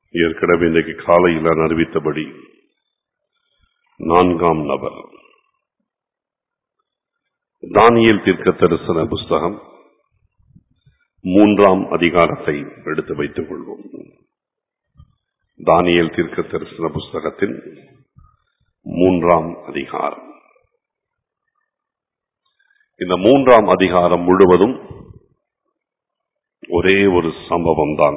ஏற்கனவே இன்றைக்கு காலையில் நான் அறிவித்தபடி நான்காம் நபர் தானியல் தீர்க்க தரிசன புஸ்தகம் மூன்றாம் அதிகாரத்தை எடுத்து வைத்துக் கொள்வோம் தானியல் தீர்க்க தரிசன புஸ்தகத்தின் மூன்றாம் அதிகாரம் இந்த மூன்றாம் அதிகாரம் முழுவதும் ஒரே ஒரு சம்பவம் தான்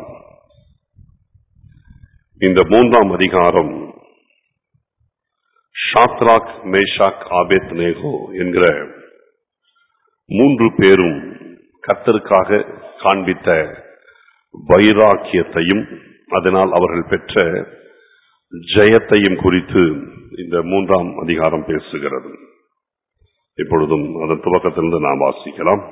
இந்த மூன்றாம் அதிகாரம் ஷாத்ராக் மேஷாக் ஆபேத் நேகோ என்கிற மூன்று பேரும் கர்த்தருக்காக காண்பித்த வைராக்கியத்தையும் அதனால் அவர்கள் பெற்ற ஜெயத்தையும் குறித்து இந்த மூன்றாம் அதிகாரம் பேசுகிறது இப்பொழுதும் அதன் துவக்கத்திலிருந்து நாம் வாசிக்கலாம்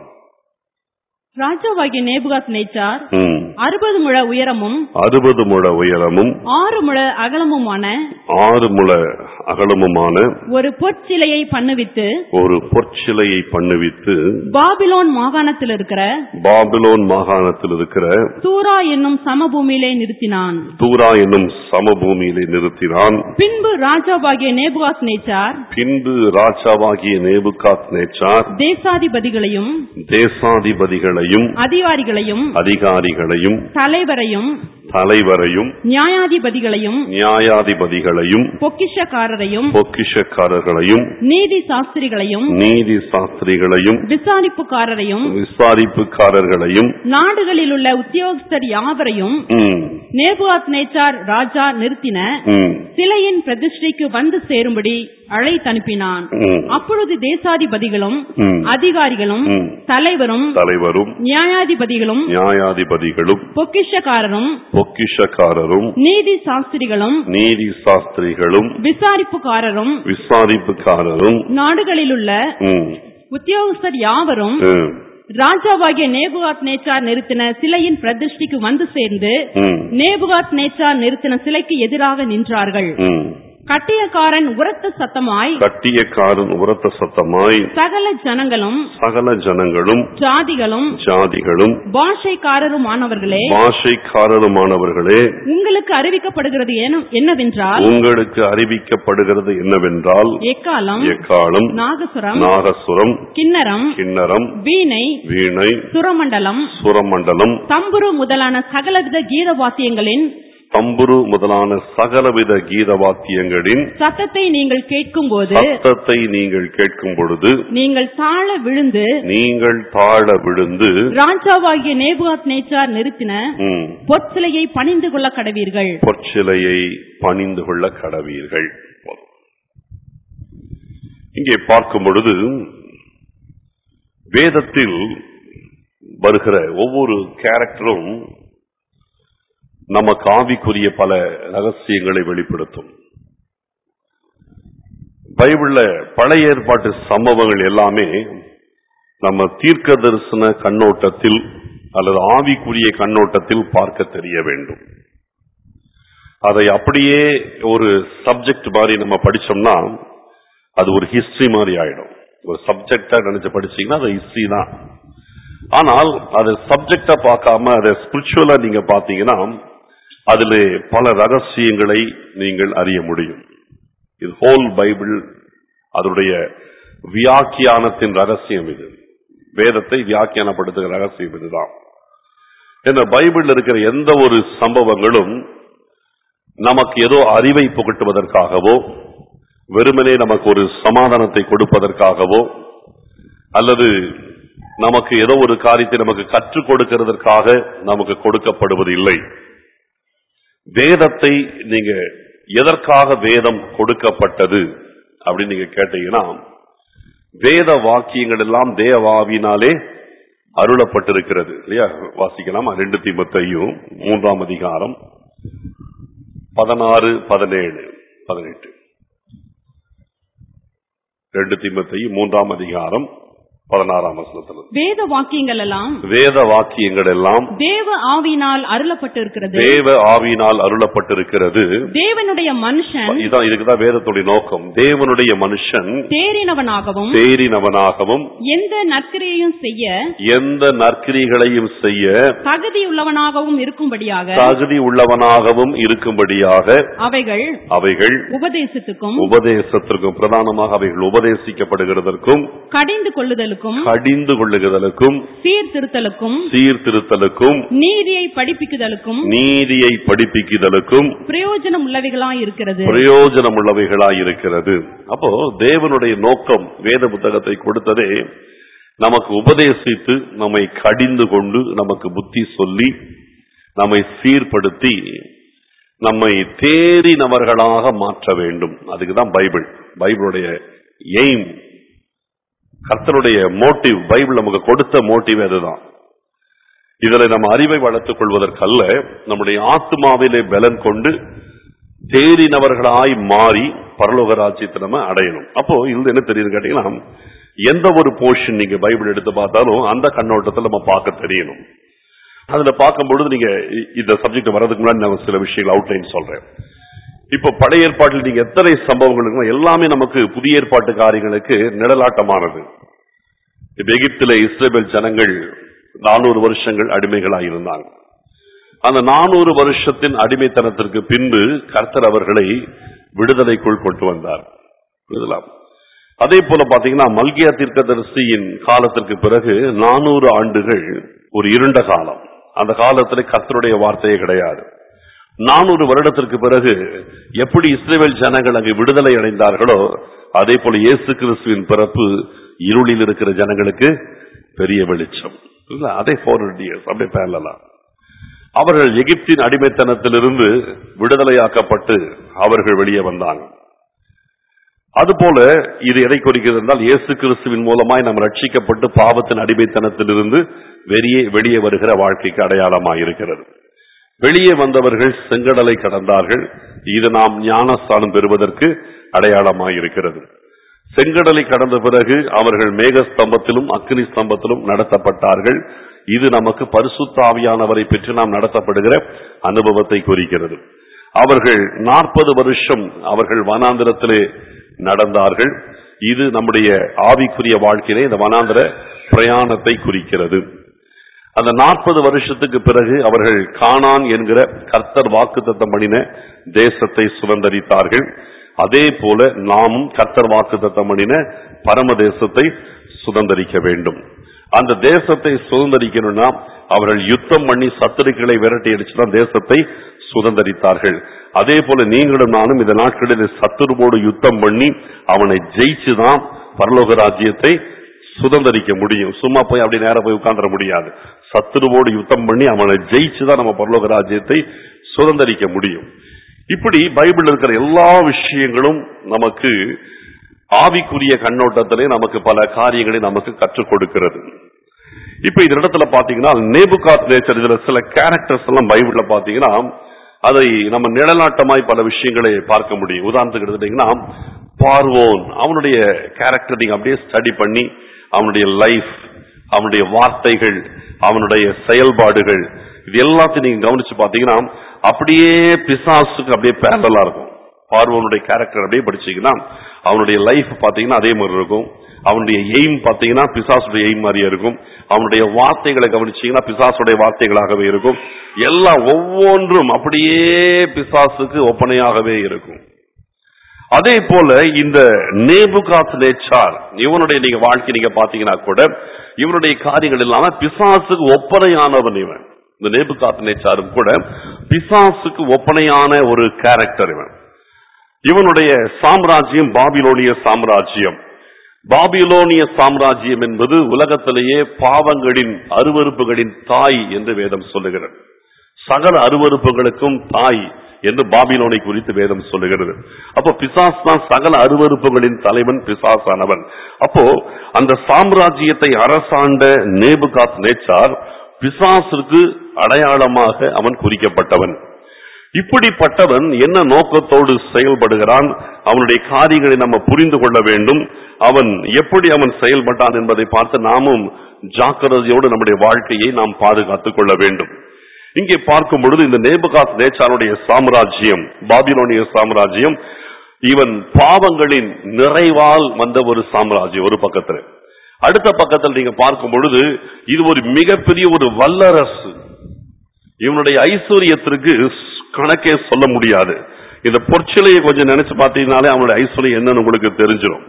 ராஜாவாகிய நேபுகாத் நேச்சார் ம். அறுபது முழ உயரமும் அறுபது முழ உயரமும் ஆறு முழ அகலமுமான ஆறு முழ அகலமுமான ஒரு பொற்சிலையை பண்ணுவித்து ஒரு பொற்சிலையை பண்ணுவித்து பாபிலோன் மாகாணத்தில் இருக்கிற பாபிலோன் மாகாணத்தில் இருக்கிற தூரா என்னும் சமபூமியிலே நிறுத்தினான் தூரா என்னும் சமபூமியிலே நிறுத்தினான் பின்பு ராஜாவாகிய நேபுகாத் நேச்சார் பின்பு ராஜாவாகிய நேபுகாத் நேச்சார் தேசாதிபதிகளையும் தேசாதிபதிகளையும் அதிகாரிகளையும் அதிகாரிகளையும் தலைவரையும் தலைவரையும் நியாயாதிபதிகளையும் நியாயாதிபதிகளையும் பொக்கிஷக்காரரையும் பொக்கிஷக்காரர்களையும் நீதி சாஸ்திரிகளையும் நீதி சாஸ்திரிகளையும் விசாரிப்புக்காரரையும் விசாரிப்புக்காரர்களையும் நாடுகளில் உள்ள உத்தியோகஸ்தர் யாவரையும் ம், நேபுகாத் நேச்சார் ராஜா நிறுத்தின ம், சிலையின் பிரதிஷ்டைக்கு வந்து சேரும்படி அழைத்தனுப்பினான் ம், அப்பொழுது தேசாதிபதிகளும் ம், அதிகாரிகளும் ம். தலைவரும் தலைவரும் நியாயாதிபதிகளும் நியாயாதிபதிகளும் பொக்கிஷக்காரரும் பொக்கிஷக்காரரும் நீதி சாஸ்திரிகளும் நீதி சாஸ்திரிகளும் விசாரிப்புக்காரரும் விசாரிப்புக்காரரும் நாடுகளிலுள்ள ம், உத்தியோகஸ்தர் யாவரும் ம், ராஜாவாகிய நேபுகாத் நேச்சார் நிறுத்தின சிலையின் பிரதிஷ்டைக்கு வந்து சேர்ந்து ம், நேபுகாத் நேச்சார் நிறுத்தின சிலைக்கு எதிராக நின்றார்கள் ம். கட்டியக்காரன் உரத்த சத்தமாய் கட்டியக்காரன் உரத்த சத்தமாய் சகல ஜனங்களும் சகல ஜனங்களும் ஜாதிகளும் ஜாதிகளும் பாஷைக்காரருமானவர்களே பாஷைக்காரருமானவர்களே உங்களுக்கு அறிவிக்கப்படுகிறது என்ன- என்னவென்றால் உங்களுக்கு அறிவிக்கப்படுகிறது என்னவென்றால் எக்காலம் எக்காலம் நாகசுரம் நாகசுரம் கிண்ணரம் கிண்ணரம் வீணை வீணை சுரமண்டலம் சுரமண்டலம் தம்புரு முதலான சகலவித கீத வாத்தியங்களின் தம்புரு முதலான சகலவித கீத வாத்தியங்களின் சத்தத்தை நீங்கள் கேட்கும்போது சத்தத்தை நீங்கள் கேட்கும் பொழுது நீங்கள் தாழ விழுந்து நீங்கள் தாழ விழுந்து ராஜாவாகிய நேபுகாத் நேச்சார் நிறுத்தின ம், பொற்சிலையை பணிந்து கொள்ள கடவீர்கள் பொற்சிலையை பணிந்து கொள்ள கடவீர்கள் போதும். இங்கே பார்க்கும் பொழுது வேதத்தில் வருகிற ஒவ்வொரு கேரக்டரும் நமக்கு ஆவிக்குரிய பல ரகசியங்களை வெளிப்படுத்தும் பைபிள்ல பழைய ஏற்பாட்டு சம்பவங்கள் எல்லாமே நம்ம தீர்க்க தரிசன கண்ணோட்டத்தில் அல்லது ஆவிக்குரிய கண்ணோட்டத்தில் பார்க்க தெரிய வேண்டும் அதை அப்படியே ஒரு சப்ஜெக்ட் மாதிரி நம்ம படிச்சோம்னா அது ஒரு ஹிஸ்டரி மாதிரி ஆயிடும் ஒரு சப்ஜெக்டா நினைச்சு படிச்சீங்கன்னா அது ஹிஸ்டரி தான் ஆனால் அது சப்ஜெக்டா பார்க்காம அதை ஸ்பிரிச்சுவலா நீங்க பாத்தீங்கன்னா அதுல பல ரகசியங்களை நீங்கள் அறிய முடியும் இது ஹோல் பைபிள் அதனுடைய வியாக்கியானத்தின் ரகசியம் இது வேதத்தை வியாக்கியானப்படுத்துகிற ரகசியம் இதுதான் இந்த பைபிள்ல இருக்கிற எந்த ஒரு சம்பவங்களும் நமக்கு ஏதோ அறிவை புகட்டுவதற்காகவோ வெறுமனே நமக்கு ஒரு சமாதானத்தை கொடுப்பதற்காகவோ அல்லது நமக்கு ஏதோ ஒரு காரியத்தை நமக்கு கற்றுக் கொடுக்கிறதற்காக நமக்கு கொடுக்கப்படுவது இல்லை வேதத்தை நீங்க எதற்காக வேதம் கொடுக்கப்பட்டது அப்படின்னு நீங்க கேட்டீங்கன்னா வேத வாக்கியங்கள் எல்லாம் தேவாவினாலே அருளப்பட்டிருக்கிறது இல்லையா வாசிக்கலாம் ரெண்டு தீமத்தையும் மூன்றாம் அதிகாரம் பதினாறு பதினேழு பதினெட்டு ரெண்டு தீமத்தையும் மூன்றாம் அதிகாரம் பதினாறாம் வசனத்துல வேத வாக்கியங்கள் எல்லாம் வேத வாக்கியங்கள் எல்லாம் தேவ ஆவியினால் அருளப்பட்டிருக்கிறது தேவ ஆவியினால் அருளப்பட்டிருக்கிறது தேவனுடைய மனுஷன் இதான் இதுக்குதான் வேதத்துடைய நோக்கம் தேவனுடைய மனுஷன் தேறினவனாகவும் தேறினவனாகவும் எந்த நற்கிரியையும் செய்ய எந்த நற்கிரிகளையும் செய்ய தகுதியுள்ளவனாகவும் இருக்கும்படியாக தகுதி உள்ளவனாகவும் இருக்கும்படியாக அவைகள் அவைகள் உபதேசத்துக்கும் உபதேசத்திற்கும் பிரதானமாக அவைகள் உபதேசிக்கப்படுகிறதற்கும் கடிந்து கொள்ளுதலுக்கும் கடிந்து கொள்ளுகிறதற்கும் சீர்திருத்தலுக்கும் சீர்திருத்தலுக்கும் நீதியை படிப்பிக்குதலுக்கும் நீதியை படிப்பிக்குதலுக்கும் பிரயோஜனம் உள்ளவைகளாய் இருக்கிறது பிரயோஜனம் உள்ளவைகளாயிருக்கிறது அப்போ தேவனுடைய நோக்கம் வேத புத்தகத்தை கொடுத்ததே நமக்கு உபதேசித்து நம்மை கடிந்து கொண்டு நமக்கு புத்தி சொல்லி நம்மை சீர்படுத்தி நம்மை தேறினவர்களாக மாற்ற வேண்டும் அதுக்குதான் பைபிள் பைபிளுடைய எய்ம் கர்த்தருடைய மோட்டிவ் பைபிள் நமக்கு கொடுத்த மோட்டிவ் அதுதான் இதுல நம்ம அறிவை வளர்த்துக் கொள்வதற்கல்ல நம்முடைய ஆத்மாவிலே பலன் கொண்டு தேறினவர்களாய் மாறி பரலோக ராஜ்யத்தை நம்ம அடையணும் அப்போ இது என்ன தெரியுது கேட்டீங்கன்னா எந்த ஒரு போர்ஷன் நீங்க பைபிள் எடுத்து பார்த்தாலும் அந்த கண்ணோட்டத்தில் நம்ம பார்க்க தெரியணும் அதுல பார்க்கும் பொழுது நீங்க இ- இந்த சப்ஜெக்ட் வர்றதுக்கு முன்னாடி நான் சில விஷயங்கள் அவுட்லைன் சொல்றேன் இப்போ பழைய ஏற்பாட்டில் நீங்க எத்தனை சம்பவங்கள் இருக்குன்னா எல்லாமே நமக்கு புதிய ஏற்பாட்டு காரியங்களுக்கு நிழலாட்டமானது இப்ப எகிப்தில இஸ்ரேல் ஜனங்கள் நானூறு வருஷங்கள் அடிமைகளாக இருந்தாங்க அந்த நானூறு வருஷத்தின் அடிமைத்தனத்திற்கு பின்பு கர்த்தர் அவர்களை விடுதலைக்குள் கொண்டு வந்தார் புரியுதுங்களா? அதே போல பாத்தீங்கன்னா மல்கியா தீர்க்கதரிசியின் காலத்திற்கு பிறகு நானூறு ஆண்டுகள் ஒரு இருண்ட காலம் அந்த காலத்துல கர்த்தருடைய வார்த்தையே கிடையாது நானூறு வருடத்திற்கு பிறகு எப்படி இஸ்ரேல் ஜனங்கள் அங்கு விடுதலை அடைந்தார்களோ அதே போல இயேசு கிறிஸ்துவின் பிறப்பு இருளில் இருக்கிற ஜனங்களுக்கு பெரிய வெளிச்சம் இல்ல அதே போர் இயர்ஸ் அப்படியே பேரலா அவர்கள் எகிப்தின் அடிமைத்தனத்திலிருந்து விடுதலையாக்கப்பட்டு அவர்கள் வெளியே வந்தாங்க அதுபோல இது எதை குறிக்கிறது என்றால் இயேசு கிறிஸ்துவின் மூலமாய் நாம் ரட்சிக்கப்பட்டு பாவத்தின் அடிமைத்தனத்திலிருந்து வெளியே வெளியே வருகிற வாழ்க்கைக்கு அடையாளமாய் இருக்கிறது வெளியே வந்தவர்கள் செங்கடலை கடந்தார்கள் இது நாம் ஞானஸ்தானம் பெறுவதற்கு அடையாளமாய் இருக்கிறது செங்கடலை கடந்த பிறகு அவர்கள் மேக ஸ்தம்பத்திலும் அக்னி ஸ்தம்பத்திலும் நடத்தப்பட்டார்கள் இது நமக்கு பரிசுத்தாவியானவரை பெற்று நாம் நடத்தப்படுகிற அனுபவத்தை குறிக்கிறது அவர்கள் நாற்பது வருஷம் அவர்கள் வனாந்திரத்திலே நடந்தார்கள் இது நம்முடைய ஆவிக்குரிய வாழ்க்கையிலே இந்த வனாந்திர பிரயாணத்தை குறிக்கிறது அந்த நாற்பது வருஷத்துக்கு பிறகு அவர்கள் கானான் என்கிற கர்த்தர் வாக்குத்தத்தம் பண்ணின தேசத்தை சுதந்தரித்தார்கள் அதே போல நாமும் கர்த்தர் வாக்குத்தத்தம் பண்ணின பரம தேசத்தை சுதந்தரிக்க வேண்டும் அந்த தேசத்தை சுதந்தரிக்கணும்னா அவர்கள் யுத்தம் பண்ணி சத்துருக்களை விரட்டி அடிச்சுதான் தேசத்தை சுதந்தரித்தார்கள் அதே போல நீங்களும் நானும் இந்த நாட்களில் சத்துருவோடு யுத்தம் பண்ணி அவனை ஜெயிச்சுதான் பரலோக ராஜ்யத்தை சுதந்தரிக்க முடியும் சும்மா போய் அப்படி நேரா போய் உட்கார்ந்துட முடியாது சத்துருவோடு யுத்தம் பண்ணி அவனை ஜெயிச்சுதான் நம்ம பரலோக ராஜ்யத்தை சுதந்தரிக்க முடியும் இப்படி பைபிள் இருக்கிற எல்லா விஷயங்களும் நமக்கு ஆவிக்குரிய கண்ணோட்டத்திலே நமக்கு பல காரியங்களை நமக்கு கற்றுக் கொடுக்கிறது இப்ப இந்த இடத்துல பாத்தீங்கன்னா நேபுகாத் நேச்சர் இதுல சில கேரக்டர்ஸ் எல்லாம் பைபிள்ல பாத்தீங்கன்னா அதை நம்ம நிழலாட்டமாய் பல விஷயங்களை பார்க்க முடியும் உதாரணத்துக்கு எடுத்துட்டீங்கன்னா பார்வோன் அவனுடைய கேரக்டர் நீங்க அப்படியே ஸ்டடி பண்ணி அவனுடைய லைஃப் அவனுடைய வார்த்தைகள் அவனுடைய செயல்பாடுகள் இது எல்லாத்தையும் நீங்க கவனிச்சு பாத்தீங்கன்னா அப்படியே பிசாசுக்கு அப்படியே பேரலா இருக்கும் பார்வோனுடைய கேரக்டர் அப்படியே படிச்சீங்கன்னா அவனுடைய லைஃப் பாத்தீங்கன்னா அதே மாதிரி இருக்கும் அவனுடைய எய்ம் பாத்தீங்கன்னா பிசாசுடைய எய்ம் மாதிரியே இருக்கும் அவனுடைய வார்த்தைகளை கவனிச்சீங்கன்னா பிசாசுடைய வார்த்தைகளாகவே இருக்கும் எல்லாம் ஒவ்வொன்றும் அப்படியே பிசாசுக்கு ஒப்பனையாகவே இருக்கும் அதே போல இந்த நேபுகாத் நேச்சார் இவனுடைய நீங்க வாழ்க்கை நீங்க பாத்தீங்கன்னா கூட இவனுடைய காரியங்கள் இல்லாம பிசாசுக்கு ஒப்பனையானவன் இவன் இந்த நேபுகாத் நேச்சாரும் கூட பிசாசுக்கு ஒப்பனையான ஒரு கேரக்டர் இவன் இவனுடைய சாம்ராஜ்யம் பாபிலோனிய சாம்ராஜ்யம் பாபிலோனிய சாம்ராஜ்யம் என்பது உலகத்திலேயே பாவங்களின் அருவருப்புகளின் தாய் என்று வேதம் சொல்லுகிறது சகல அருவருப்புகளுக்கும் தாய் என்று பாபிலோனை குறித்து வேதம் சொல்லுகிறது அப்போ பிசாஸ் தான் சகல அருவருப்புகளின் தலைவன் பிசாசானவன் அப்போ அந்த சாம்ராஜ்யத்தை அரசாண்ட நேபுகாத் நேச்சார் பிசாசிற்கு அடையாளமாக அவன் குறிக்கப்பட்டவன் இப்படிப்பட்டவன் என்ன நோக்கத்தோடு செயல்படுகிறான் அவனுடைய காரியங்களை நம்ம புரிந்து கொள்ள வேண்டும் அவன் எப்படி அவன் செயல்பட்டான் என்பதை பார்த்து நாமும் ஜாக்கிரதையோடு நம்முடைய வாழ்க்கையை நாம் பாதுகாத்துக் கொள்ள வேண்டும் இங்கே பார்க்கும் பொழுது இந்த நேபுகாத் நேச்சாருடைய சாம்ராஜ்யம் பாபிலோனிய சாம்ராஜ்யம் இவன் பாவங்களின் நிறைவால் வந்த ஒரு சாம்ராஜ்யம் ஒரு பக்கத்துல அடுத்த பக்கத்தில் நீங்க பார்க்கும் பொழுது இது ஒரு மிகப்பெரிய ஒரு வல்லரசு இவனுடைய ஐஸ்வர்யத்திற்கு கணக்கே சொல்ல முடியாது இந்த பொற்சிலையை கொஞ்சம் நினைச்சு பார்த்தீங்கனாலே அவனுடைய ஐஸ்வர்யம் என்னன்னு உங்களுக்கு தெரிஞ்சிடும்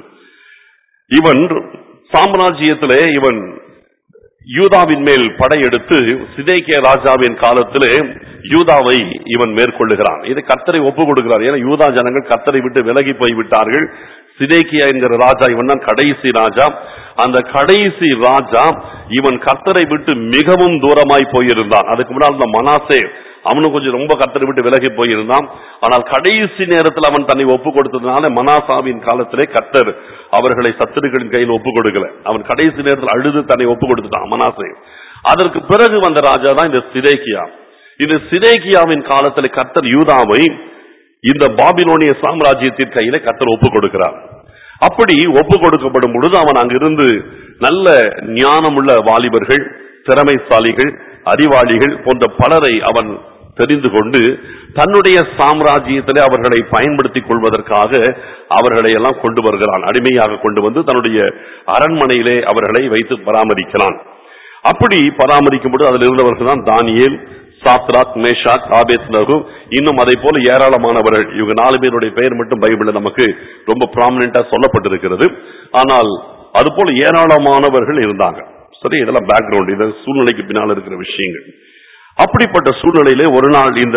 இவன் சாம்ராஜ்யத்திலே இவன் யூதாவின் மேல் படையெடுத்து சிதேக்கிய ராஜாவின் காலத்திலே யூதாவை இவன் மேற்கொள்ளுகிறான் இது கர்த்தரை ஒப்பு கொடுக்கிறார் ஏன்னா யூதா ஜனங்கள் கர்த்தரை விட்டு விலகி போய் விட்டார்கள் சிதேக்கியா என்கிற ராஜா இவன் தான் கடைசி ராஜா அந்த கடைசி ராஜா இவன் கர்த்தரை விட்டு மிகவும் தூரமாய் போயிருந்தான் அதுக்கு முன்னால் இந்த மனாசே அவனும் கொஞ்சம் ரொம்ப கர்த்தரை விட்டு விலகி போயிருந்தான் ஆனால் கடைசி நேரத்தில் அவன் தன்னை ஒப்பு கொடுத்ததுனால மனாசாவின் காலத்திலே கர்த்தர் அவர்களை சத்துருக்களின் கையில் ஒப்பு கொடுக்கல அவன் கடைசி நேரத்தில் அழுது தன்னை ஒப்பு கொடுத்துட்டான் மனாசே அதற்கு பிறகு வந்த ராஜா தான் இந்த சிதேக்கியா இந்த சிதேக்கியாவின் காலத்தில் கர்த்தர் யூதாவை இந்த பாபிலோனிய சாம்ராஜ்யத்தின் கையில கர்த்தர் ஒப்பு கொடுக்கிறார் அப்படி ஒப்பு கொடுக்கப்படும் பொழுது அவன் அங்கிருந்து நல்ல ஞானமுள்ள வாலிபர்கள் திறமைசாலிகள் அறிவாளிகள் போன்ற பலரை அவன் தெரிந்து கொண்டு தன்னுடைய சாம்ராஜ்யத்திலே அவர்களை பயன்படுத்திக் கொள்வதற்காக அவர்களை எல்லாம் கொண்டு வருகிறான் அடிமையாக கொண்டு வந்து தன்னுடைய அரண்மனையிலே அவர்களை வைத்து பராமரிக்கிறான் அப்படி பராமரிக்கும் பொழுது அதில் இருந்தவர்கள் தான் தானியேல் சாத்ராக் மேஷாக் ஆபேத்னகு இன்னும் அதை போல ஏராளமானவர்கள் இவங்க நாலு பேருடைய பெயர் மட்டும் பைபிள்ல நமக்கு ரொம்ப ப்ராமினெண்டா சொல்லப்பட்டிருக்கிறது ஆனால் அது போல ஏராளமானவர்கள் இருந்தாங்க சரி இதெல்லாம் பேக்ரவுண்ட் இது சூழ்நிலைக்கு பின்னால் இருக்கிற விஷயங்கள் அப்படிப்பட்ட சூழ்நிலையிலே ஒரு நாள் இந்த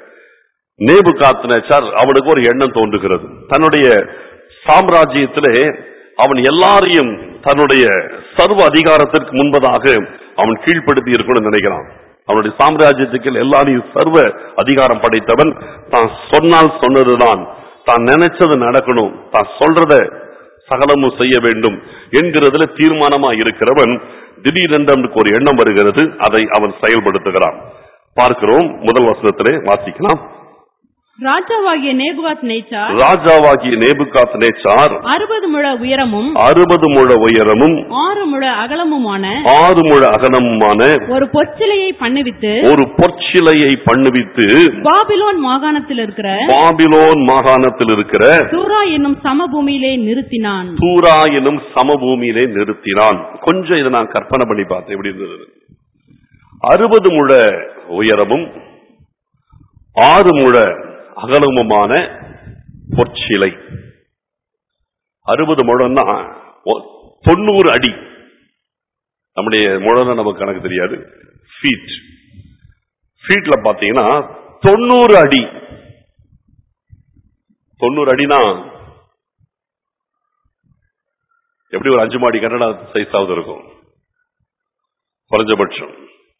நேபு காத்தினார் அவனுக்கு ஒரு எண்ணம் தோன்றுகிறது தன்னுடைய சாம்ராஜ்யத்திலே அவன் எல்லாரையும் தன்னுடைய சர்வ அதிகாரத்திற்கு முன்பதாக அவன் கீழ்ப்படுத்தி இருக்கணும்னு நினைக்கிறான் அவனுடைய சாம்ராஜ்யத்துக்கு எல்லாரையும் சர்வ அதிகாரம் படைத்தவன் தான் சொன்னால் சொன்னதுதான் தான் நினைச்சது நடக்கணும் தான் சொல்றத சகலமும் செய்ய வேண்டும் என்கிறதுல தீர்மானமா இருக்கிறவன் திடீரென்று அவனுக்கு ஒரு எண்ணம் வருகிறது அதை அவன் செயல்படுத்துகிறான் பார்க்கிறோம் முதல் வசனத்திலே வாசிக்கலாம் ராஜாவாகிய நேபுகாத் நேச்சார் ராஜாவாகிய நேபுகாத் நேச்சார் அறுபது முழ உயரமும் அறுபது முழ உயரமும் ஆறு முழ அகலமுமான ஆறு முழ அகலமுமான ஒரு பொற்சிலையை பண்ணுவித்து ஒரு பொற்சிலையை பண்ணுவித்து பாபிலோன் மாகாணத்தில் இருக்கிற பாபிலோன் மாகாணத்தில் இருக்கிற சூரா என்னும் சமபூமியிலே நிறுத்தினான் தூரா எனும் சமபூமியிலே நிறுத்தினான் கொஞ்சம் இதை நான் கற்பனை பண்ணி பார்த்தேன் எப்படி இருந்தது அறுபது முழ உயரமும் ஆறு முழ அகலமுமான பொற்சிலை அறுபது முழம்னா ஒ- தொண்ணூறு அடி நம்முடைய முழம்னா நமக்கு கணக்கு தெரியாது ஃபீட் ஃபீட்ல பாத்தீங்கன்னா தொண்ணூறு அடி தொண்ணூறு அடினா எப்படி ஒரு அஞ்சு மாடி கட்டடம் சைஸாவது இருக்கும் குறைஞ்சபட்சம்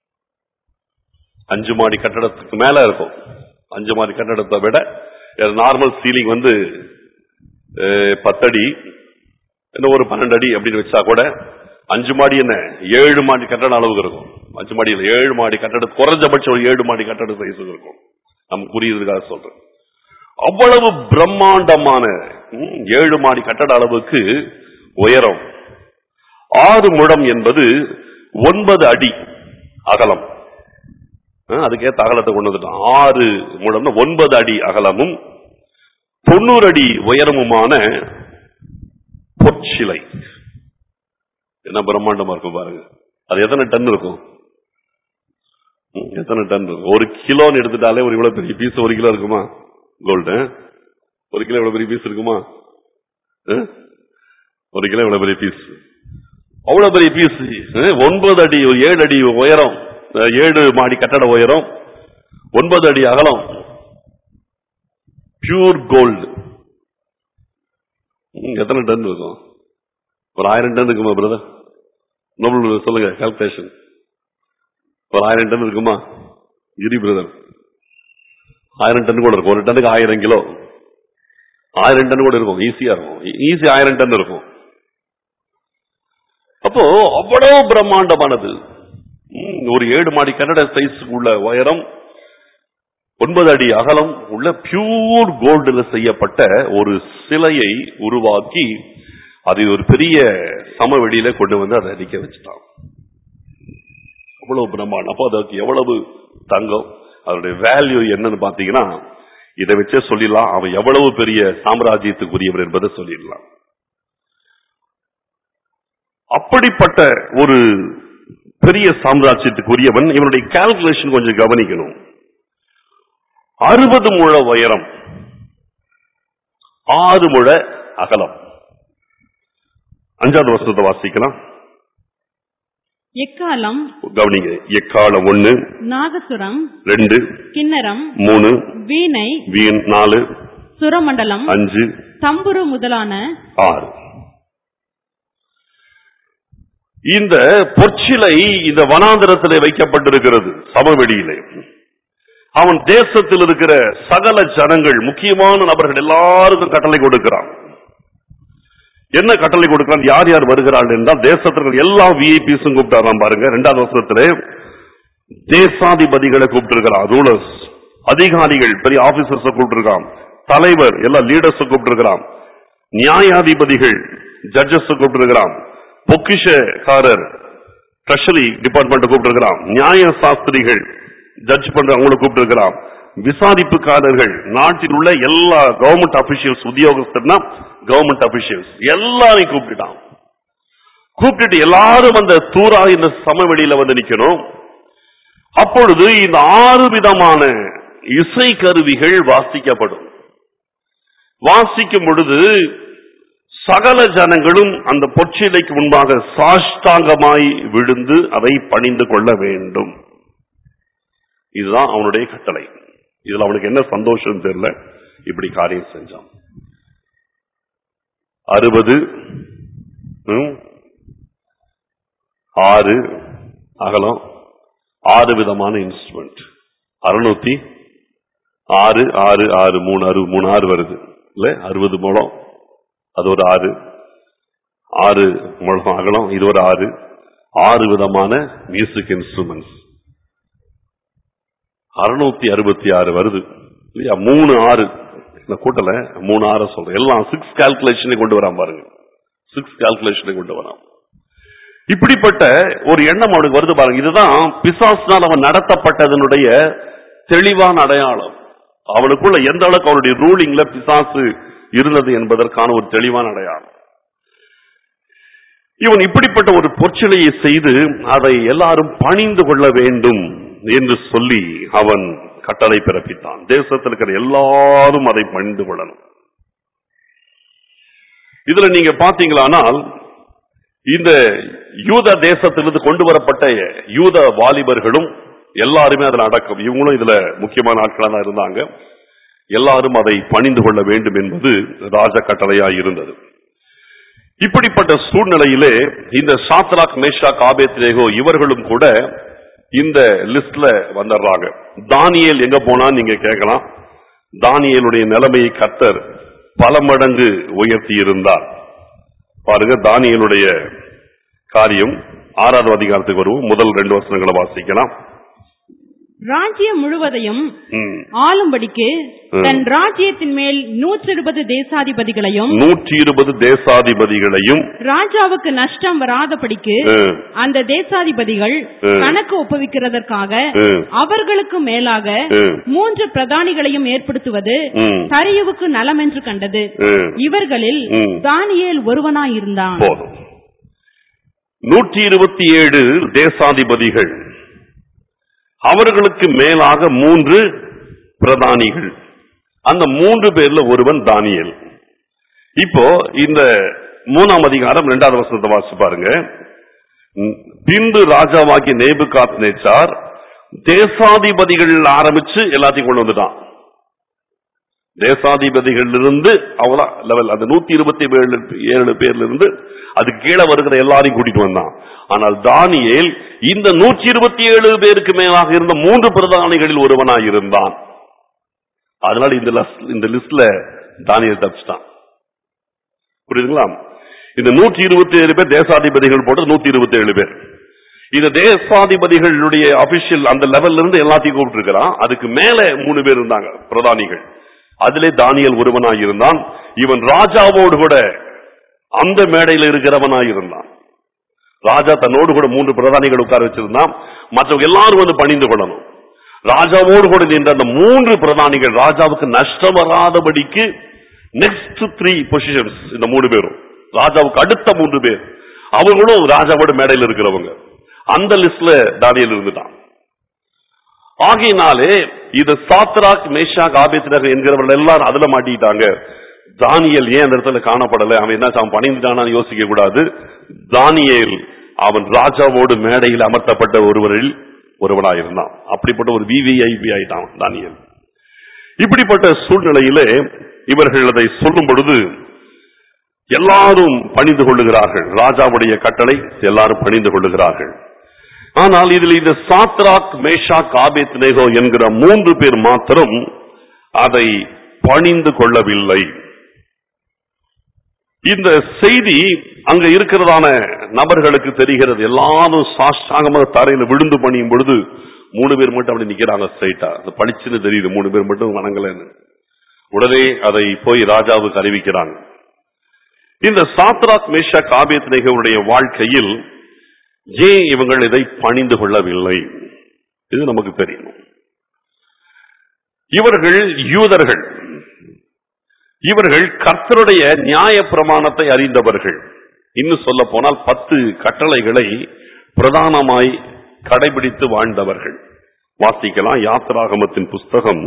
அஞ்சு மாடி கட்டடத்துக்கு மேல இருக்கும் அஞ்சு மாடி கட்டடத்தை விட நார்மல் சீலிங் வந்து அஹ், பத்தடி இன்னும் ஒரு பன்னெண்டு அடி அப்படின்னு வச்சா கூட அஞ்சு மாடி என்ன ஏழு மாடி கட்டட அளவுக்கு இருக்கும் அஞ்சு மாடியில் ஏழு மாடி கட்டட குறைஞ்சபட்சம் ஒரு ஏழு மாடி கட்டட சைஸ் இருக்கும் நம்ம புரியுறதுக்காக சொல்றேன் அவ்வளவு பிரம்மாண்டமான ம், ஏழு மாடி கட்டட அளவுக்கு உயரம் ஆறு முழம் என்பது ஒன்பது அடி அகலம் ஆ, அதுக்கேத்த அகலத்தை கொண்டு வந்துட்டான் ஆறு முழம்னா ஒன்பது அடி அகலமும் தொண்ணூறு அடி உயரமுமான பொற்சிலை என்ன பிரம்மாண்டமா இருக்கும் பாருங்க அது எத்தனை டன் இருக்கும் ம், எத்தனை டன் இருக்கும் ஒரு கிலோன்னு எடுத்துட்டாலே ஒரு இவ்வளவு பெரிய பீஸ் ஒரு கிலோ இருக்குமா கோல்டு ஒரு கிலோ இவ்வளவு பெரிய பீஸ் இருக்குமா ஆ? ஒரு கிலோ இவ்வளவு பெரிய பீஸ் அவ்வளவு பெரிய பீஸ் ஒன்பது அடி ஏழு அடி உயரம் அஹ், ஏழு மாடி கட்டட உயரம் ஒன்பது அடி அகலம் பியூர் கோல்டு எத்தனை டன் இருக்கும் ஒரு ஆயிரம் டன் இருக்குமா பிரதர் நோபல் சொல்லுங்க கால்குலேஷன் ஒரு ஆயிரம் டன் இருக்குமா கிரி பிரதர் ஆயிரம் டன் கூட இருக்கும் ஒரு டன்னுக்கு ஆயிரம் கிலோ ஆயிரம் டன் கூட இருக்கும் ஈஸியா இருக்கும் ஈஸி ஆயிரம் டன் இருக்கும் அப்போ அவ்வளவு பிரம்மாண்டமானது ம், ஒரு ஏழு மாடி கன்னட சைஸ் உள்ள உயரம் ஒன்பது அடி அகலம் உள்ள பியூர் கோல்டுல செய்யப்பட்ட ஒரு சிலையை உருவாக்கி அதை ஒரு பெரிய சமவெளியில கொண்டு வந்து அதை அடிக்க வச்சுட்டான் அவ்வளவு பிரம்மாண்டம் அப்போ அதுக்கு எவ்வளவு தங்கம் அதனுடைய வேல்யூ என்னன்னு பாத்தீங்கன்னா இதை வச்சே சொல்லிடலாம் அவன் எவ்வளவு பெரிய சாம்ராஜ்யத்துக்குரியவர் என்பதை சொல்லிடலாம் அப்படிப்பட்ட ஒரு பெரிய சாம்ராஜ்யத்துக்குரியவன் இவனுடைய கால்குலேஷன் கொஞ்சம் கவனிக்கணும் அறுபது முழ உயரம் ஆறு முழ அகலம் அஞ்சாவது வருஷத்தை வாசிக்கலாம் எக்காலம் கவனிங்க எக்காலம் ஒன்னு நாகசுரம் ரெண்டு கிண்ணரம் மூணு வீணை வீண் நாலு சுரமண்டலம் அஞ்சு தம்புரு முதலான ஆறு இந்த பொற்சிலை இந்த வனாந்திரத்திலே வைக்கப்பட்டிருக்கிறது சமவெளியிலே அவன் தேசத்தில் இருக்கிற சகல ஜனங்கள் முக்கியமான நபர்கள் எல்லாருக்கும் கட்டளை கொடுக்கிறான் என்ன கட்டளை கொடுக்கிறான் யார் யார் வருகிறார்கள் என்றால் தேசத்திற்கு எல்லா விஐபிஸும் கூப்பிட்டாராம் பாருங்க இரண்டாவது வருஷத்திலே தேசாதிபதிகளை கூப்பிட்டிருக்கிறான் ரூலர்ஸ் அதிகாரிகள் பெரிய ஆபீசர்ஸ் கூப்பிட்டிருக்கான் தலைவர் எல்லா லீடர்ஸ் கூப்பிட்டிருக்கிறான் நியாயாதிபதிகள் ஜட்ஜஸ் கூப்பிட்டிருக்கிறான் பொக்கிஷக்காரர் ட்ரெஷரி டிபார்ட்மெண்ட் கூப்பிட்டிருக்கிறான் நியாய சாஸ்திரிகள் ஜட்ஜ் பண்ற அவங்களை கூப்பிட்டிருக்கிறான் விசாரிப்புக்காரர்கள் நாட்டில் உள்ள எல்லா கவர்மெண்ட் அபிஷியல்ஸ் உத்தியோகஸ்தர்னா கவர்மெண்ட் அபிஷியல்ஸ் எல்லாரையும் கூப்பிட்டுட்டான் கூப்பிட்டுட்டு எல்லாரும் அந்த தூரா இந்த சமவெளியில வந்து நிக்கணும் அப்பொழுது இந்த ஆறு விதமான இசை கருவிகள் வாசிக்கப்படும் வாசிக்கும் பொழுது சகல ஜனங்களும் அந்த பொற்சிலைக்கு முன்பாக சாஷ்டாங்கமாய் விழுந்து அதை பணிந்து கொள்ள வேண்டும் இதுதான் அவனுடைய கட்டளை இதுல அவனுக்கு என்ன சந்தோஷம் தெரியல இப்படி காரியம் செஞ்சான் அறுபது ம், ஆறு அகலம் ஆறு விதமான இன்ஸ்ட்ருமெண்ட் அறுநூத்தி ஆறு ஆறு ஆறு மூணு அறு மூணு ஆறு வருது இல்ல அறுபது முழம் அது ஒரு ஆறு ஆறு முழம் அகலம் இது ஒரு ஆறு ஆறு விதமான மியூசிக் இன்ஸ்ட்ருமெண்ட்ஸ் அறுநூத்தி அறுபத்தி ஆறு வருது இல்லையா மூணு ஆறு இந்த கூட்டல மூணு ஆறு சொல்றேன் எல்லாம் சிக்ஸ் கால்குலேஷனை கொண்டு வரான் பாருங்க சிக்ஸ் கால்குலேஷனை கொண்டு வரான் இப்படிப்பட்ட ஒரு எண்ணம் அவனுக்கு வருது பாருங்க இதுதான் பிசாசினால் அவன் நடத்தப்பட்டதனுடைய தெளிவான அடையாளம் அவனுக்குள்ள எந்த அளவுக்கு அவனுடைய ரூலிங்ல பிசாசு இருந்தது என்பதற்கான ஒரு தெளிவான அடையாளம் இவன் இப்படிப்பட்ட ஒரு பொற்சிலையை செய்து அதை எல்லாரும் பணிந்து கொள்ள வேண்டும் என்று சொல்லி அவன் கட்டளை பிறப்பித்தான் தேசத்தில் இருக்கிற எல்லாரும் அதை பணிந்து கொள்ளணும் இதுல நீங்க பாத்தீங்களானால் இந்த யூத தேசத்திலிருந்து கொண்டு வரப்பட்ட யூத வாலிபர்களும் எல்லாருமே அதுல அடக்கம் இவங்களும் இதுல முக்கியமான ஆட்களா தான் இருந்தாங்க எல்லாரும் அதை பணிந்து கொள்ள வேண்டும் என்பது ராஜ கட்டளையாய் இருந்தது இப்படிப்பட்ட சூழ்நிலையிலே இந்த சாத்ராக் மேஷாக் ஆபேத்ரேகோ இவர்களும் கூட இந்த லிஸ்ட்ல வந்துடுறாங்க தானியேல் எங்க போனா நீங்க கேட்கலாம் தானியேலுடைய நிலைமையை கத்தர் பல மடங்கு உயர்த்தி இருந்தார் பாருங்க தானியேலுடைய காரியம் ஆறாவது அதிகாரத்துக்கு வருவோம் முதல் ரெண்டு வசனங்களை வாசிக்கலாம் ராஜ்யம் முழுவதையும் ம். ஆளும்படிக்கு ம். தன் ராஜ்யத்தின் மேல் நூற்றி இருபது தேசாதிபதிகளையும் நூற்றி இருபது தேசாதிபதிகளையும் ராஜாவுக்கு நஷ்டம் வராதபடிக்கு ம், அந்த தேசாதிபதிகள் ம். கணக்கு ஒப்புவிக்கிறதற்காக ம், அவர்களுக்கு மேலாக ம், மூன்று பிரதானிகளையும் ஏற்படுத்துவது ம், தரியுவுக்கு நலம் என்று கண்டது ம். இவர்களில் ம். தானியேல் ஒருவனாயிருந்தான் போதும் நூற்றி இருபத்தி ஏழு தேசாதிபதிகள் அவர்களுக்கு மேலாக மூன்று பிரதானிகள் அந்த மூன்று பேர்ல ஒருவன் தானியேல் இப்போ இந்த மூணாம் அதிகாரம் இரண்டாவது வசனத்தை வாசிச்சு பாருங்க ம், பின்பு ராஜாவாகிய நேபுகாத் நேச்சார் தேசாதிபதிகள் ஆரம்பிச்சு எல்லாத்தையும் கொண்டு வந்துட்டான் தேசாதிபதிகள் இருந்து அவ்வளோ லெவல் அந்த நூத்தி இருபத்தி ஏழு ஏழு பேர்ல இருந்து அதுக்கு கீழே வருகிற எல்லாரையும் கூட்டிட்டு வந்தான் ஆனால் தானியேல் இந்த நூற்றி இருபத்தி ஏழு பேருக்கு மேலாக இருந்த மூன்று பிரதானிகளில் ஒருவனாய் இருந்தான் அதனால இந்த list- இந்த லிஸ்ட்ல தானியேல் தப்பிச்சிட்டான் புரியுதுங்களா இந்த நூற்றி இருபத்தி ஏழு பேர் தேசாதிபதிகள் போட்டு நூத்தி இருபத்தி ஏழு பேர் இது தேசாதிபதிகளுடைய அபிஷியல் அந்த லெவல்ல இருந்து எல்லாத்தையும் கூப்பிட்டு இருக்கிறான் அதுக்கு மேல மூணு பேர் இருந்தாங்க பிரதானிகள் அதிலே தானியல் ஒருவனாய் இருந்தான் இவன் ராஜாவோடு கூட அந்த மேடையில் இருக்கிறவனாய் இருந்தான் ராஜா தன்னோடு கூட மூன்று பிரதானிகள் உட்கார வச்சிருந்தான் மற்றவங்க எல்லாரும் வந்து பணிந்து கொள்ளணும் ராஜாவோடு கூட நின்ற அந்த மூன்று பிரதானிகள் ராஜாவுக்கு நஷ்டம் வராதபடிக்கு நெக்ஸ்ட் த்ரீ பொசிஷன்ஸ் இந்த மூணு பேரும் ராஜாவுக்கு அடுத்த மூன்று பேர் அவங்களும் ராஜாவோட மேடையில் இருக்கிறவங்க அந்த லிஸ்ட்ல தானியல் இருந்துட்டான் ஆகையினாலே இது சாத்ராக் மேஷாக் ஆபேத்நகர் என்கிறவர்கள் எல்லாரும் அதுல மாட்டிட்டாங்க தானியல் ஏன் அந்த இடத்துல காணப்படல அவன் என்ன அவன் பணிந்துட்டானான்னு யோசிக்க கூடாது தானியேல் அவன் ராஜாவோடு மேடையில் அமர்த்தப்பட்ட ஒருவரில் ஒருவனாக இருந்தான் அப்படிப்பட்ட ஒரு விவிஐபி ஆயிட்டான் தானியல் இப்படிப்பட்ட சூழ்நிலையிலே இவர்கள் அதை சொல்லும் பொழுது எல்லாரும் பணிந்து கொள்ளுகிறார்கள் ராஜாவுடைய கட்டளை எல்லாரும் பணிந்து கொள்ளுகிறார்கள் ஆனால் இதில் இந்த சாத்ராக் மேஷாக் ஆபேத் நேகோ என்கிற மூன்று பேர் மாத்திரம் அதை பணிந்து கொள்ளவில்லை இந்த செய்தி அங்க இருக்கிறதான நபர்களுக்கு தெரிகிறது எல்லாரும் சாஷ்டாங்கமாக தரையில விழுந்து பணியும் பொழுது மூணு பேர் மட்டும் அப்படி நிக்கிறாங்க ஸ்ட்ரைட்டா அது பளிச்சுன்னு தெரியுது மூணு பேர் மட்டும் வணங்கலன்னு உடனே அதை போய் ராஜாவுக்கு அறிவிக்கிறாங்க இந்த சாத்ராக் மேஷாக் ஆபேத் நேகோவுடைய வாழ்க்கையில் ஏன் இவங்கள் இதை பணிந்து கொள்ளவில்லை இது நமக்கு தெரியும் இவர்கள் யூதர்கள் இவர்கள் கர்த்தருடைய நியாய பிரமாணத்தை அறிந்தவர்கள் இன்னும் சொல்ல போனால் பத்து கட்டளைகளை பிரதானமாய் கடைபிடித்து வாழ்ந்தவர்கள் வாசிக்கலாம் யாத்திராகமத்தின் புஸ்தகம்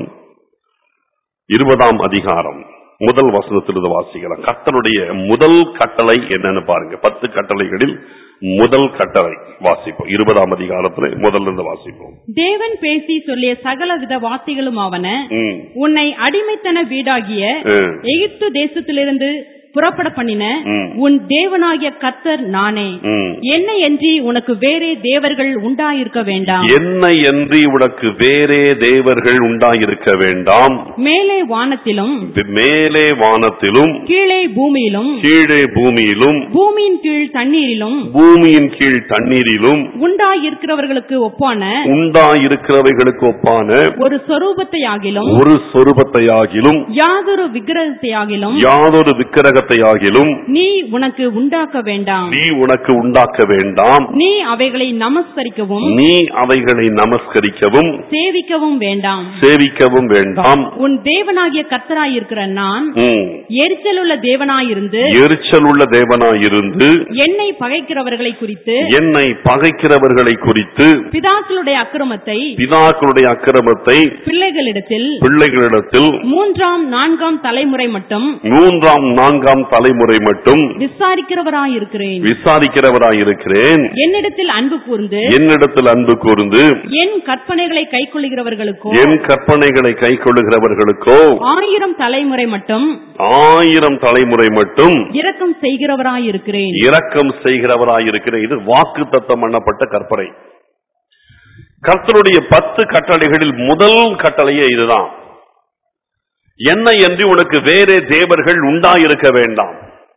இருபதாம் அதிகாரம் முதல் வசனத்திலிருந்து வாசிக்கலாம் கர்த்தருடைய முதல் கட்டளை என்னன்னு பாருங்க பத்து கட்டளைகளில் முதல் கட்டளை வாசிப்போம் இருபதாம் அதிகாரத்துல முதல்ல இருந்து வாசிப்போம் தேவன் பேசி சொல்லிய சகலவித வார்த்தைகளும் ஆவன ம், உன்னை அடிமைத்தன வீடாகிய ம், எகிப்து தேசத்திலிருந்து புறப்பட பண்ணின ம். உன் தேவனாகிய கர்த்தர் நானே ம். என்னை அன்றி உனக்கு வேறே தேவர்கள் உண்டாயிருக்க வேண்டாம் என்னை அன்றி உனக்கு வேறே தேவர்கள் உண்டாயிருக்க வேண்டாம் மேலே வானத்திலும் மேலே வானத்திலும் கீழே பூமியிலும் கீழே பூமியிலும் பூமியின் கீழ் தண்ணீரிலும் பூமியின் கீழ் தண்ணீரிலும் உண்டாயிருக்கிறவர்களுக்கு ஒப்பான உண்டாயிருக்கிறவைகளுக்கு ஒப்பான ஒரு சொரூபத்தையாகிலும் ஒரு சொருபத்தையாகிலும் யாதொரு விக்கிரகத்தையாகிலும் யாதொரு விக்கிரகத்தையாகிலும் நீ உனக்கு உண்டாக்க வேண்டாம் நீ உனக்கு உண்டாக்க வேண்டாம் நீ அவைகளை நமஸ்கரிக்கவும் நீ அவைகளை நமஸ்கரிக்கவும் சேவிக்கவும் வேண்டாம் சேவிக்கவும் வேண்டாம் உன் தேவனாகிய கர்த்தராயிருக்கிற நான் ம். எரிச்சலுள்ள தேவனாயிருந்து எரிச்சல் உள்ள தேவனாயிருந்து என்னை பகைக்கிறவர்களை குறித்து என்னை பகைக்கிறவர்களை குறித்து பிதாக்களுடைய அக்கிரமத்தை பிதாக்களுடைய அக்கிரமத்தை பிள்ளைகளிடத்தில் பிள்ளைகளிடத்தில் மூன்றாம் நான்காம் தலைமுறை மட்டும் மூன்றாம் நான்காம் தலைமுறை மட்டும் விசாரிக்கிறவராயிருக்கிறேன் விசாரிக்கிறவராயிருக்கிறேன் என்னிடத்தில் அன்பு கூர்ந்து என்னிடத்தில் அன்பு கூர்ந்து என் கற்பனைகளை கைக்கொள்ளுகிறவர்களுக்கோ என் கற்பனைகளை கை கொள்ளுகிறவர்களுக்கோ ஆயிரம் தலைமுறை மட்டும் ஆயிரம் தலைமுறை மட்டும் இரக்கம் செய்கிறவராயிருக்கிறேன் இரக்கம் செய்கிறவராயிருக்கிறேன் இது வாக்கு தத்தம் பண்ணப்பட்ட கற்பனை கர்த்தருடைய பத்து கட்டளைகளில் முதல் கட்டளையே இதுதான் என்னை என்று உனக்கு வேறே தேவர்கள் உண்டாயிருக்க வேண்டாம்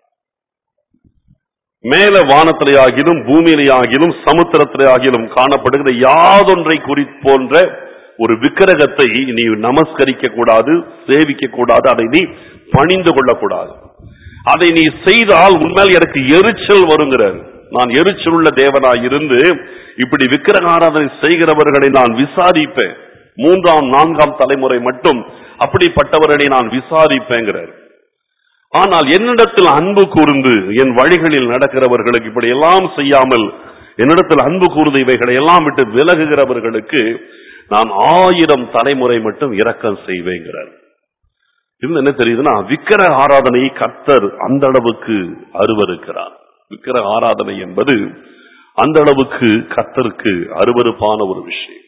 மேல வானத்திலேயாகிலும் பூமியிலேயாகிலும் சமுத்திரத்திலேயாகிலும் காணப்படுகிற யாதொன்றை குறி போன்ற ஒரு விக்கிரகத்தை நீ நமஸ்கரிக்க கூடாது சேவிக்க கூடாது அதை நீ பணிந்து கொள்ளக்கூடாது அதை நீ செய்தால் உண்மையில் எனக்கு எரிச்சல் வருங்கிறார் நான் எரிச்சல் உள்ள தேவனாய் இருந்து இப்படி விக்கிரக ஆராதனை செய்கிறவர்களை நான் விசாரிப்பேன் மூன்றாம் நான்காம் தலைமுறை மட்டும் அப்படிப்பட்டவர்களை நான் விசாரிப்பேங்கிறார் ஆனால் என்னிடத்தில் அன்பு கூர்ந்து என் வழிகளில் நடக்கிறவர்களுக்கு இப்படி எல்லாம் செய்யாமல் என்னிடத்தில் அன்பு கூர்ந்து இவைகளை எல்லாம் விட்டு விலகுகிறவர்களுக்கு நான் ஆயிரம் தலைமுறை மட்டும் இரக்கம் செய்வேங்கிறார் இது என்ன தெரியுதுன்னா விக்கிரக ஆராதனையை கர்த்தர் அந்த அளவுக்கு அருவருக்கிறார் விக்கிரக ஆராதனை என்பது அந்த அளவுக்கு கர்த்தருக்கு அருவருப்பான ஒரு விஷயம்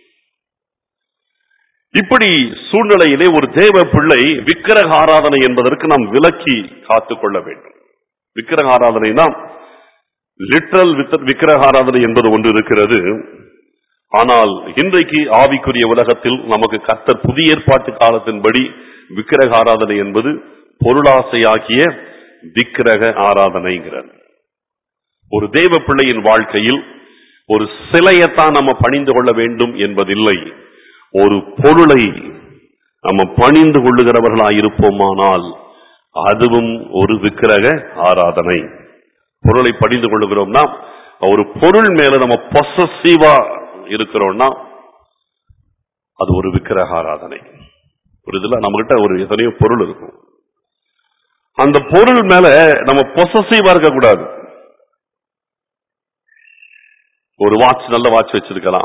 இப்படி சூழ்நிலையிலே ஒரு தேவ பிள்ளை விக்கிரக ஆராதனை என்பதற்கு நாம் விலக்கி காத்துக்கொள்ள வேண்டும் விக்கிரக ஆராதனைனா லிட்ரல் விக்கிரக ஆராதனை என்பது ஒன்று இருக்கிறது ஆனால் இன்றைக்கு ஆவிக்குரிய உலகத்தில் நமக்கு கர்த்தர் புதிய ஏற்பாட்டு காலத்தின்படி விக்கிரக ஆராதனை என்பது பொருளாசையாகிய விக்கிரக ஆராதனைங்கிறார் ஒரு தேவ பிள்ளையின் வாழ்க்கையில் ஒரு சிலையத்தான் நம்ம பணிந்து கொள்ள வேண்டும் என்பதில்லை ஒரு பொருளை நம்ம பணிந்து கொள்ளுகிறவர்களாய் இருப்போமானால் அதுவும் ஒரு விக்கிரக ஆராதனை பொருளை பணிந்து கொள்ளுகிறோம்னா ஒரு பொருள் மேல நம்ம பொசசிவா இருக்கிறோம்னா அது ஒரு விக்கிரக ஆராதனை புரியுதுல நம்ம கிட்ட ஒரு எத்தனையோ பொருள் இருக்கும் அந்த பொருள் மேல நம்ம பொசசிவா இருக்க கூடாது ஒரு வாட்ச் நல்ல வாட்ச் வச்சிருக்கலாம்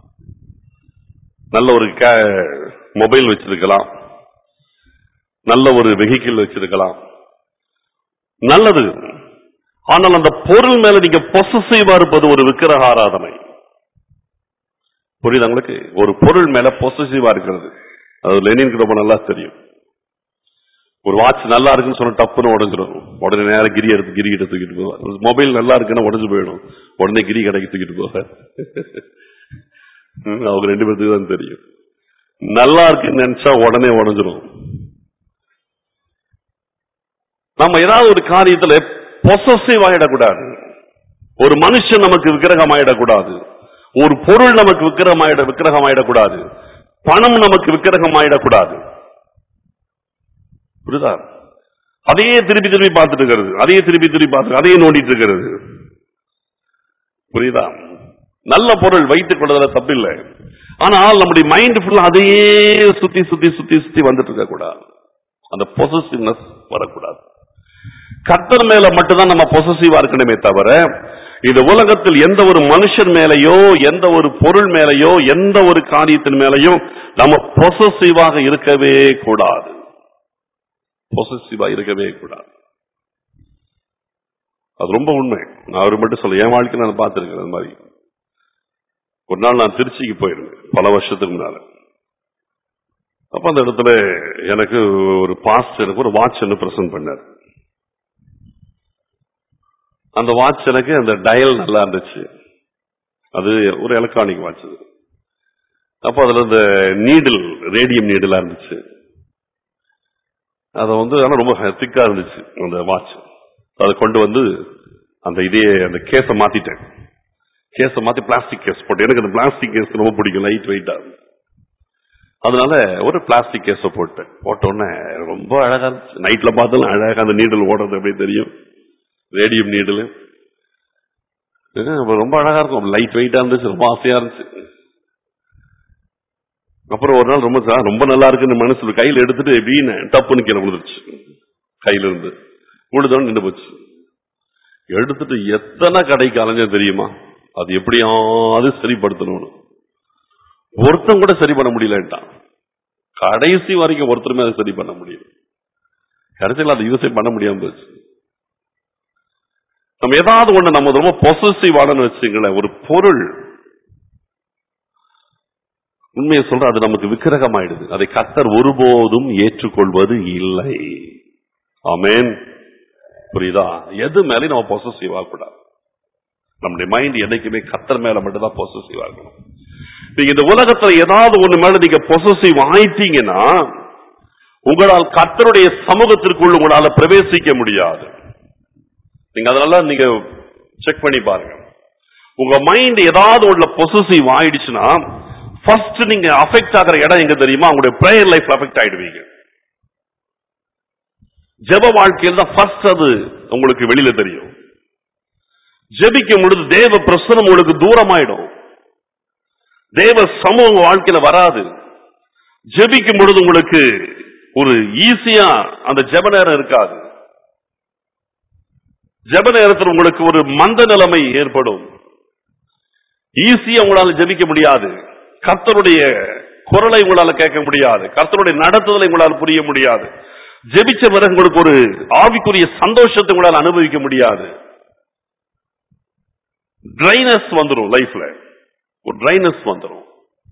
நல்ல ஒரு மொபைல் வச்சிருக்கலாம் நல்ல ஒரு வெஹிக்கிள் வச்சிருக்கலாம் நல்லது ஆனால் அந்த பொருள் மேல நீங்க பொசசிவா இருப்பது ஒரு விக்கிரக ஆராதனை புரியுது உங்களுக்கு ஒரு பொருள் மேல பொசசிவா இருக்கிறது அது லெனினுக்கு ரொம்ப நல்லா தெரியும் ஒரு வாட்ச் நல்லா இருக்குன்னு சொன்ன டப்புன்னு உடஞ்சிடும் உடனே நேரம் கிரி எடுத்து கிரி கிட்ட தூக்கிட்டு போவார் மொபைல் நல்லா இருக்குன்னா உடஞ்சு போயிடும் உடனே கிரி கடைக்கு தூக்கிட்டு போவார் ம், அவங்க ரெண்டு பேர்த்துக்கு தான் தெரியும் நல்லா இருக்குன்னு நினைச்சா உடனே உடஞ்சிரும் நம்ம ஏதாவது ஒரு காரியத்துல பொசசிவ் ஆயிடக்கூடாது ஒரு மனுஷன் நமக்கு விக்கிரகம் ஆயிடக்கூடாது ஒரு பொருள் நமக்கு விக்கிரகம் ஆயிட விக்கிரகம் ஆயிடக்கூடாது பணம் நமக்கு விக்கிரகம் ஆயிடக்கூடாது புரியுதா அதையே திருப்பி திருப்பி பார்த்துட்டு இருக்கிறது அதையே திருப்பி திருப்பி பார்த்து அதையே நோண்டிட்டு இருக்கிறது புரியுதா நல்ல பொருள் வைத்துக் கொள்வதில் தப்பில்லை ஆனால் நம்முடைய மைண்ட் ஃபுல்லா அதையே சுத்தி சுத்தி சுத்தி சுத்தி வந்துட்டு இருக்க கூடாது அந்த பொசசிவ்னஸ் வரக்கூடாது கர்த்தர் மேல மட்டும்தான் நம்ம பொசசிவா இருக்கணுமே தவிர இந்த உலகத்தில் எந்த ஒரு மனுஷன் மேலேயோ எந்த ஒரு பொருள் மேலேயோ எந்த ஒரு காரியத்தின் மேலேயும் நம்ம பொசசிவாக இருக்கவே கூடாது பொசசிவா இருக்கவே கூடாது அது ரொம்ப உண்மை நான் அவர் மட்டும் சொல்ல என் வாழ்க்கையில நான் பார்த்திருக்கேன் அந்த மாதிரி ஒரு நாள் நான் திருச்சிக்கு போயிருந்தேன் பல வருஷத்துக்கு முன்னால அப்ப அந்த இடத்துல எனக்கு ஒரு பாஸ்ட் எனக்கு ஒரு வாட்ச் ஒன்று பிரசன்ட் பண்ணார் அந்த வாட்ச் எனக்கு அந்த டயல் நல்லா இருந்துச்சு அது ஒரு எலக்ட்ரானிக் வாட்ச் அது அப்போ அதுல இந்த நீடில் ரேடியம் நீடிலா இருந்துச்சு அதை வந்து ஆனா ரொம்ப திக்கா இருந்துச்சு அந்த வாட்ச் அதை கொண்டு வந்து அந்த இதே அந்த கேஸை மாத்திட்டேன் கேஸை மாத்தி பிளாஸ்டிக் கேஸ் போட்டு எனக்கு அந்த பிளாஸ்டிக் கேஸ் ரொம்ப பிடிக்கும் லைட் வெயிட்டா அதனால ஒரு பிளாஸ்டிக் கேஸை போட்டேன் போட்ட உடனே ரொம்ப அழகா இருந்துச்சு நைட்ல பார்த்தாலும் அழகா அந்த நீடல் ஓடுறது அப்படியே தெரியும் ரேடியம் நீடல் ரொம்ப அழகா இருக்கும் லைட் வெயிட்டா இருந்துச்சு ரொம்ப ஆசையா இருந்துச்சு அப்புறம் ஒரு நாள் ரொம்ப சா- ரொம்ப நல்லா இருக்குன்னு மனசுல கையில எடுத்துட்டு எப்படின்னு டப்புன்னு கீழே விழுந்துருச்சு கையில இருந்து விழுதோன்னு நின்று போச்சு எடுத்துட்டு எத்தனை கடைக்கு அலைஞ்சேன் தெரியுமா அது எப்படியாவது சரிப்படுத்தணும்னு ஒருத்தன் கூட சரி பண்ண முடியலன்ட்டான் கடைசி வரைக்கும் ஒருத்தருமே அதை சரி பண்ண முடியல கடைசியில் அதை யூஸே பண்ண முடியாம போச்சு நம்ம ஏதாவது ஒண்ணு நம்ம ரொம்ப பொசசிவ் ஆனன்னு வச்சுங்களேன் ஒரு பொருள் உண்மையை சொல்ற அது நமக்கு விக்கிரகம் ஆயிடுது அதை கர்த்தர் ஒருபோதும் ஏற்றுக்கொள்வது இல்லை ஆமென் புரியுதா எது மேலேயும் நம்ம பொசசிவ் ஆகக்கூடாது நம்முடைய மைண்ட் என்னைக்குமே கர்த்தர் மேல மட்டும் தான் பொசசிவ் ஆகணும் நீங்க இந்த உலகத்துல ஏதாவது ஒண்ணு மேல நீங்க பொசசிவ் ஆயிட்டீங்கன்னா உங்களால் கர்த்தருடைய சமூகத்திற்குள் உங்களால பிரவேசிக்க முடியாது நீங்க அதெல்லாம் நீங்க செக் பண்ணி பாருங்க உங்க மைண்ட் ஏதாவது உள்ள பொசசிவ் ஆயிடுச்சுன்னா ஃபர்ஸ்ட் நீங்க அஃபெக்ட் ஆகிற இடம் எங்க தெரியுமா உங்களுடைய பிரேயர் லைஃப் அஃபெக்ட் ஆயிடுவீங்க ஜெப வாழ்க்கையில் தான் ஃபர்ஸ்ட் அது உங்களுக்கு வெளியில தெரியும் ஜெபிக்கும் பொழுது தேவ பிரசனம் உங்களுக்கு தூரமாயிடும் தேவ சமூகம் உங்க வாழ்க்கையில வராது ஜெபிக்கும் பொழுது உங்களுக்கு ஒரு ஈஸியா அந்த ஜெப நேரம் இருக்காது ஜெப நேரத்தில் உங்களுக்கு ஒரு மந்த நிலைமை ஏற்படும் ஈஸியா உங்களால ஜெபிக்க முடியாது கர்த்தருடைய குரலை உங்களால கேட்க முடியாது கர்த்தருடைய நடத்துதலை உங்களால் புரிய முடியாது ஜெபிச்ச பிறகு உங்களுக்கு ஒரு ஆவிக்குரிய சந்தோஷத்தை உங்களால் அனுபவிக்க முடியாது ட்ரைனஸ் வந்துடும் லைஃப்ல ஒரு ட்ரைனஸ் வந்துடும்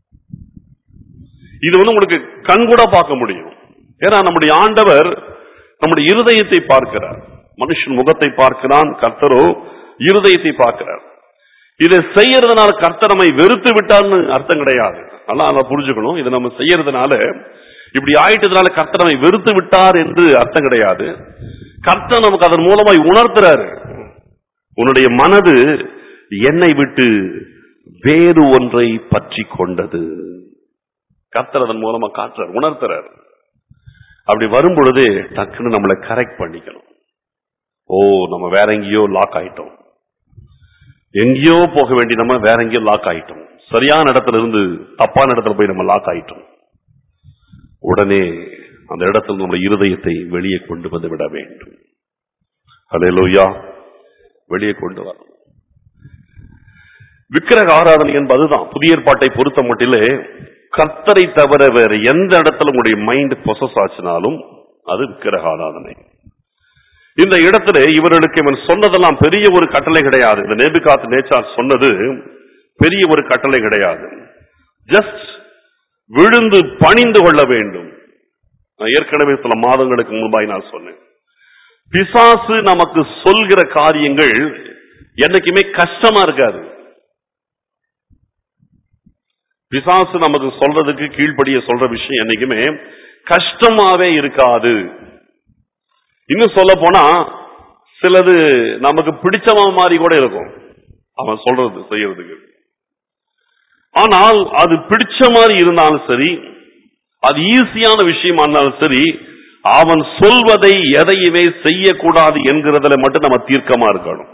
இது வந்து உங்களுக்கு கண்கூட பார்க்க முடியும் ஏன்னா நம்முடைய ஆண்டவர் நம்முடைய இருதயத்தை பார்க்கிறார் மனுஷன் முகத்தை பார்க்கிறான் கர்த்தரோ இருதயத்தை பார்க்கிறார் இதை செய்யறதுனால கர்த்தர் நம்மை வெறுத்து விட்டார்னு அர்த்தம் கிடையாது நல்லா அதை புரிஞ்சுக்கணும் இதை நம்ம செய்யறதுனால இப்படி ஆயிட்டதுனால கர்த்தர் நம்மை வெறுத்து விட்டார் என்று அர்த்தம் கிடையாது கர்த்தர் நமக்கு அதன் மூலமாய் உணர்த்துறாரு உன்னுடைய மனது என்னை விட்டு வேறு ஒன்றை பற்றி கொண்டது கர்த்தர் அதன் மூலமா காட்டுறார் உணர்த்துறார் அப்படி வரும் பொழுது டக்குன்னு நம்மளை கரெக்ட் பண்ணிக்கணும் ஓ நம்ம வேற எங்கேயோ லாக் ஆயிட்டோம் எங்கேயோ போக வேண்டிய நம்ம வேற எங்கேயோ லாக் ஆயிட்டோம் சரியான இடத்துல இருந்து தப்பான இடத்துல போய் நம்ம லாக் ஆயிட்டோம் உடனே அந்த இடத்துல நம்முடைய இருதயத்தை வெளியே கொண்டு வந்து விட வேண்டும் ஹalleluya வெளியே கொண்டு வரணும் விக்கிரக ஆராதனை என்பதுதான் புதிய ஏற்பாட்டை பொறுத்த மட்டிலே கர்த்தரை தவிர வேற எந்த இடத்துல உங்களுடைய மைண்ட் பொசஸ் ஆச்சுனாலும் அது விக்கிரக ஆராதனை இந்த இடத்துல இவர்களுக்கு இவன் சொன்னதெல்லாம் பெரிய ஒரு கட்டளை கிடையாது இந்த நேபிகாத் நேச்சார் சொன்னது பெரிய ஒரு கட்டளை கிடையாது ஜஸ்ட் விழுந்து பணிந்து கொள்ள வேண்டும் நான் ஏற்கனவே சில மாதங்களுக்கு முன்பாய் நான் சொன்னேன் பிசாசு நமக்கு சொல்கிற காரியங்கள் என்னைக்குமே கஷ்டமா இருக்காது பிசாசு நமக்கு சொல்றதுக்கு கீழ்ப்படிய சொல்ற விஷயம் என்னைக்குமே கஷ்டமாவே இருக்காது இன்னும் சொல்ல போனா சிலது நமக்கு பிடிச்சவ மாதிரி கூட இருக்கும் அவன் சொல்றது செய்யறதுக்கு ஆனால் அது பிடிச்ச மாதிரி இருந்தாலும் சரி அது ஈஸியான விஷயமா இருந்தாலும் சரி அவன் சொல்வதை எதையுமே செய்யக்கூடாது என்கிறதுல மட்டும் நம்ம தீர்க்கமா இருக்கணும்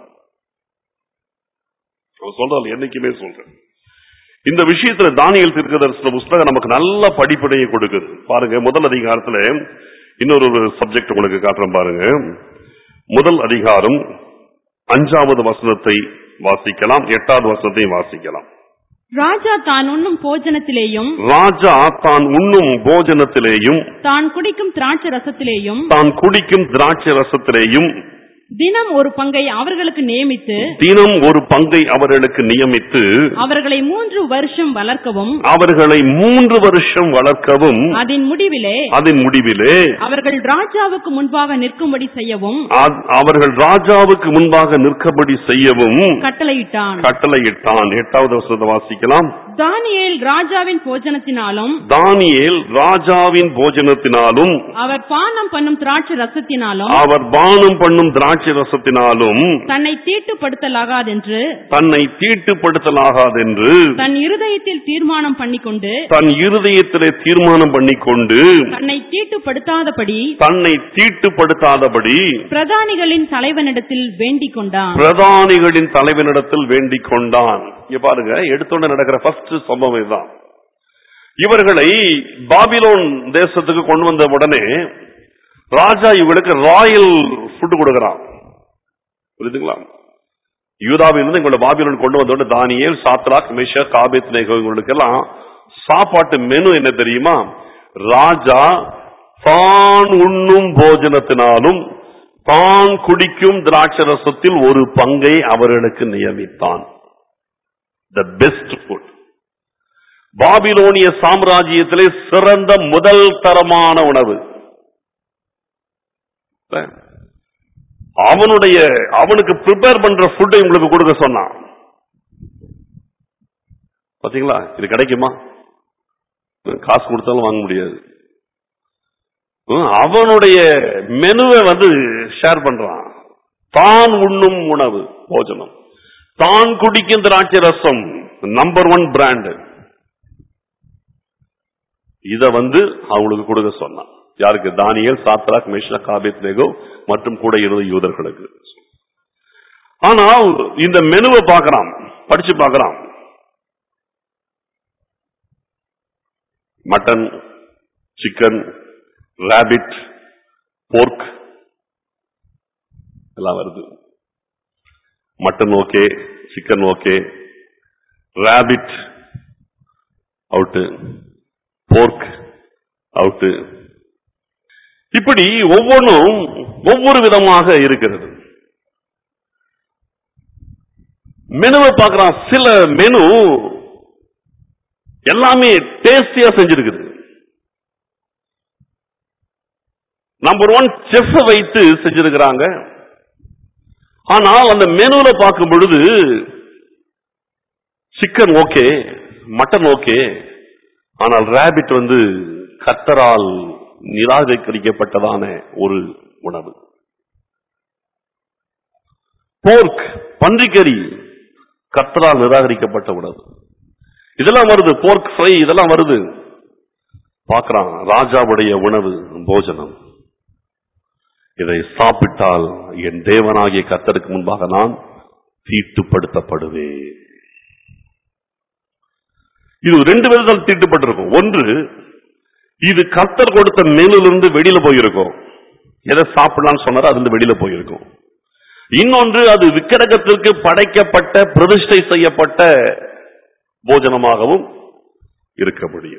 அவன் சொல்றது என்னைக்குமே சொல்றேன் இந்த விஷயத்துல தானியல் தீர்க்கதரிசன புஸ்தகம் நமக்கு நல்ல படிப்படையை கொடுக்குது பாருங்க முதல் அதிகாரத்துல இன்னொரு ஒரு சப்ஜெக்ட் உங்களுக்கு காட்டுறேன் பாருங்க முதல் அதிகாரம் அஞ்சாவது வசனத்தை வாசிக்கலாம் எட்டாவது வசனத்தையும் வாசிக்கலாம் ராஜா தான் உண்ணும் போஜனத்திலேயும் ராஜா தான் உண்ணும் போஜனத்திலேயும் தான் குடிக்கும் திராட்சை ரசத்திலேயும் தான் குடிக்கும் திராட்சை ரசத்திலேயும் தினம் ஒரு பங்கை அவர்களுக்கு நியமித்து தினம் ஒரு பங்கை அவர்களுக்கு நியமித்து அவர்களை மூன்று வருஷம் வளர்க்கவும் அவர்களை மூன்று வருஷம் வளர்க்கவும் அதன் முடிவிலே அதன் முடிவிலே அவர்கள் ராஜாவுக்கு முன்பாக நிற்கும்படி செய்யவும் அ- அவர்கள் ராஜாவுக்கு முன்பாக நிற்கபடி செய்யவும் கட்டளையிட்டான் கட்டளையிட்டான் எட்டாவது வசனத்தை வாசிக்கலாம் தானியேல் ராஜாவின் போஜனத்தினாலும் தானியேல் ராஜாவின் போஜனத்தினாலும் அவர் பானம் பண்ணும் திராட்சை ரசத்தினாலும் அவர் பானம் பண்ணும் திராட்சை ரசத்தினாலும் தன்னை தீட்டுப்படுத்தலாகாதென்று தன்னை தீட்டுப்படுத்தலாகாதென்று தன் இருதயத்தில் தீர்மானம் பண்ணிக்கொண்டு தன் இருதயத்திலே தீர்மானம் பண்ணிக்கொண்டு தன்னை தீட்டுப்படுத்தாதபடி தன்னை தீட்டுப்படுத்தாதபடி பிரதானிகளின் தலைவனிடத்தில் வேண்டிக் கொண்டான் பிரதானிகளின் தலைவனிடத்தில் வேண்டிக் கொண்டான் இங்க பாருங்க எடுத்தோட நடக்கிற ஃபர்ஸ்ட் சம்பவம் இதுதான் இவர்களை பாபிலோன் தேசத்துக்கு கொண்டு வந்த உடனே ராஜா இவங்களுக்கு ராயல் ஃபுட் கொடுக்கறான் புரியுதுங்களா யூதாவிலிருந்து இவங்களை பாபிலோன் கொண்டு வந்த உடனே தானியேல் சாத்ராக் மிஷக் காபேத் இவங்களுக்கு எல்லாம் சாப்பாட்டு மெனு என்ன தெரியுமா ராஜா தான் உண்ணும் போஜனத்தினாலும் தான் குடிக்கும் திராட்சரசத்தில் ஒரு பங்கை அவர்களுக்கு நியமித்தான் த பெஸ்ட் ஃபுட் பாபிலோனிய சாம்ராஜ்யத்திலே சிறந்த முதல் தரமான உணவு அவனுடைய அவனுக்கு ப்ரிப்பேர் பண்ற ஃபுட்டை உங்களுக்கு கொடுக்க சொன்னான் பாத்தீங்களா இது கிடைக்குமா காசு கொடுத்தாலும் வாங்க முடியாது ஹம், அவனுடைய மெனுவை வந்து ஷேர் பண்றான் தான் உண்ணும் உணவு போஜனம் தான் குடிக்கும் திராட்சை ரசம் நம்பர் ஒன் பிராண்ட் இத வந்து அவங்களுக்கு கொடுக்க சொன்னான் யாருக்கு தானியல் சாத்ராக் மேஷா காபேத் நேகோ மற்றும் கூட இருந்த யூதர்களுக்கு ஆனால் இந்த மெனுவை பார்க்கறான் படிச்சு பார்க்கறான் மட்டன் சிக்கன் ராபிட் போர்க் எல்லாம் வருது mutton okay chicken okay rabbit out pork out இப்படி ஒவ்வொன்றும் ஒவ்வொரு விதமாக இருக்கிறது மெனுவை பார்க்கறான் சில மெனு எல்லாமே டேஸ்டியா செஞ்சிருக்குது நம்பர் ஒன் செஃப் வைத்து செஞ்சிருக்கிறாங்க ஆனால் அந்த மெனுல பார்க்கும் பொழுது சிக்கன் ஓகே மட்டன் ஓகே ஆனால் ராபிட் வந்து கத்தரால் நிராகரிக்கப்பட்டதான ஒரு உணவு போர்க் பன்றிக்கறி கத்தரால் நிராகரிக்கப்பட்ட உணவு இதெல்லாம் வருது போர்க் ஃப்ரை இதெல்லாம் வருது பார்க்கறான் ராஜாவுடைய உணவு போஜனம் இதை சாப்பிட்டால் என் தேவனாகிய கர்த்தருக்கு முன்பாக நான் தீட்டுப்படுத்தப்படுவேன் இது ரெண்டு விதத்தில் தீட்டுப்பட்டிருக்கும் ஒன்று இது கர்த்தர் கொடுத்த மேலிருந்து வெளியில போயிருக்கும் எதை சாப்பிடலாம்னு சொன்னாரோ அது வெளியில போயிருக்கும் இன்னொன்று அது விக்கிரகத்திற்கு படைக்கப்பட்ட பிரதிஷ்டை செய்யப்பட்ட போஜனமாகவும் இருக்க முடியும்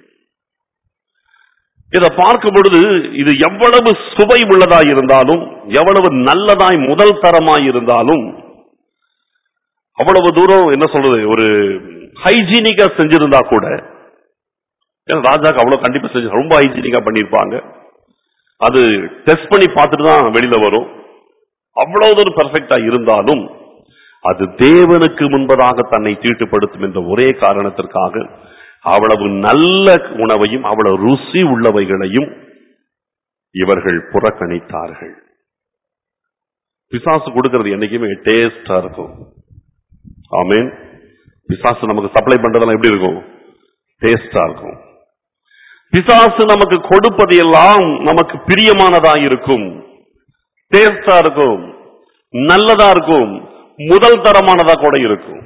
இதை பார்க்கும் பொழுது இது எவ்வளவு சுவை உள்ளதாய் இருந்தாலும் எவ்வளவு நல்லதாய் முதல் தரமாய் இருந்தாலும் அவ்வளவு தூரம் என்ன சொல்றது ஒரு ஹைஜீனிக்கா செஞ்சிருந்தா கூட ஏன்னா ராஜாக்கு அவ்வளவு கண்டிப்பா செஞ்சு ரொம்ப ஹைஜீனிக்கா பண்ணிருப்பாங்க அது டெஸ்ட் பண்ணி பார்த்துட்டு தான் வெளியில வரும் அவ்வளவு தூரம் பெர்ஃபெக்டா இருந்தாலும் அது தேவனுக்கு முன்பதாக தன்னை தீட்டுப்படுத்தும் என்ற ஒரே காரணத்திற்காக அவ்வளவு நல்ல உணவையும் அவ்வளவு ருசி உள்ளவைகளையும் இவர்கள் புறக்கணித்தார்கள் பிசாசு கொடுக்கிறது என்னைக்குமே டேஸ்டா இருக்கும் ஆமீன் பிசாசு நமக்கு சப்ளை பண்றதெல்லாம் எப்படி இருக்கும் டேஸ்டா இருக்கும் பிசாசு நமக்கு கொடுப்பது எல்லாம் நமக்கு பிரியமானதா இருக்கும் டேஸ்டா இருக்கும் நல்லதா இருக்கும் முதல் தரமானதா கூட இருக்கும்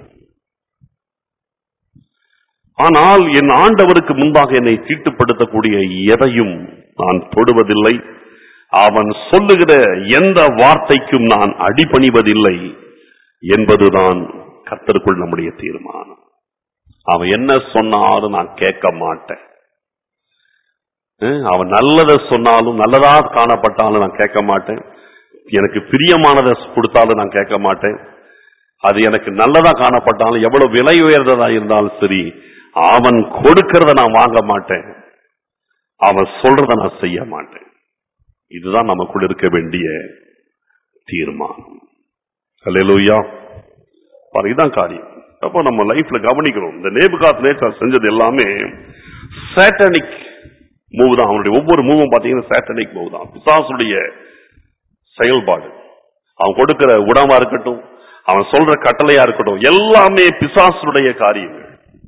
ஆனால் என் ஆண்டவருக்கு முன்பாக என்னை தீட்டுப்படுத்தக்கூடிய எதையும் நான் தொடுவதில்லை அவன் சொல்லுகிற எந்த வார்த்தைக்கும் நான் அடிபணிவதில்லை என்பதுதான் கர்த்தருக்குள் நம்முடைய தீர்மானம் அவன் என்ன சொன்னாலும் நான் கேட்க மாட்டேன் அஹ் அவன் நல்லதை சொன்னாலும் நல்லதா காணப்பட்டாலும் நான் கேட்க மாட்டேன் எனக்கு பிரியமானதை கொடுத்தாலும் நான் கேட்க மாட்டேன் அது எனக்கு நல்லதா காணப்பட்டாலும் எவ்வளவு விலை உயர்ந்ததா இருந்தாலும் சரி அவன் கொடுக்கறத நான் வாங்க மாட்டேன் அவன் சொல்றத நான் செய்ய மாட்டேன் இதுதான் நமக்குள் இருக்க வேண்டிய தீர்மானம் அல்லேலூயா பாருங்க இதான் காரியம் அப்போ நம்ம லைஃப்ல கவனிக்கிறோம் இந்த நேபுகாத் நேச்சர் செஞ்சது எல்லாமே சேட்டனிக் மூவ் தான் அவனுடைய ஒவ்வொரு மூவும் பாத்தீங்கன்னா சேட்டனிக் மூவ் தான் பிசாசுடைய செயல்பாடு அவன் கொடுக்கிற உணவா இருக்கட்டும் அவன் சொல்ற கட்டளையா இருக்கட்டும் எல்லாமே பிசாசுடைய காரியங்கள்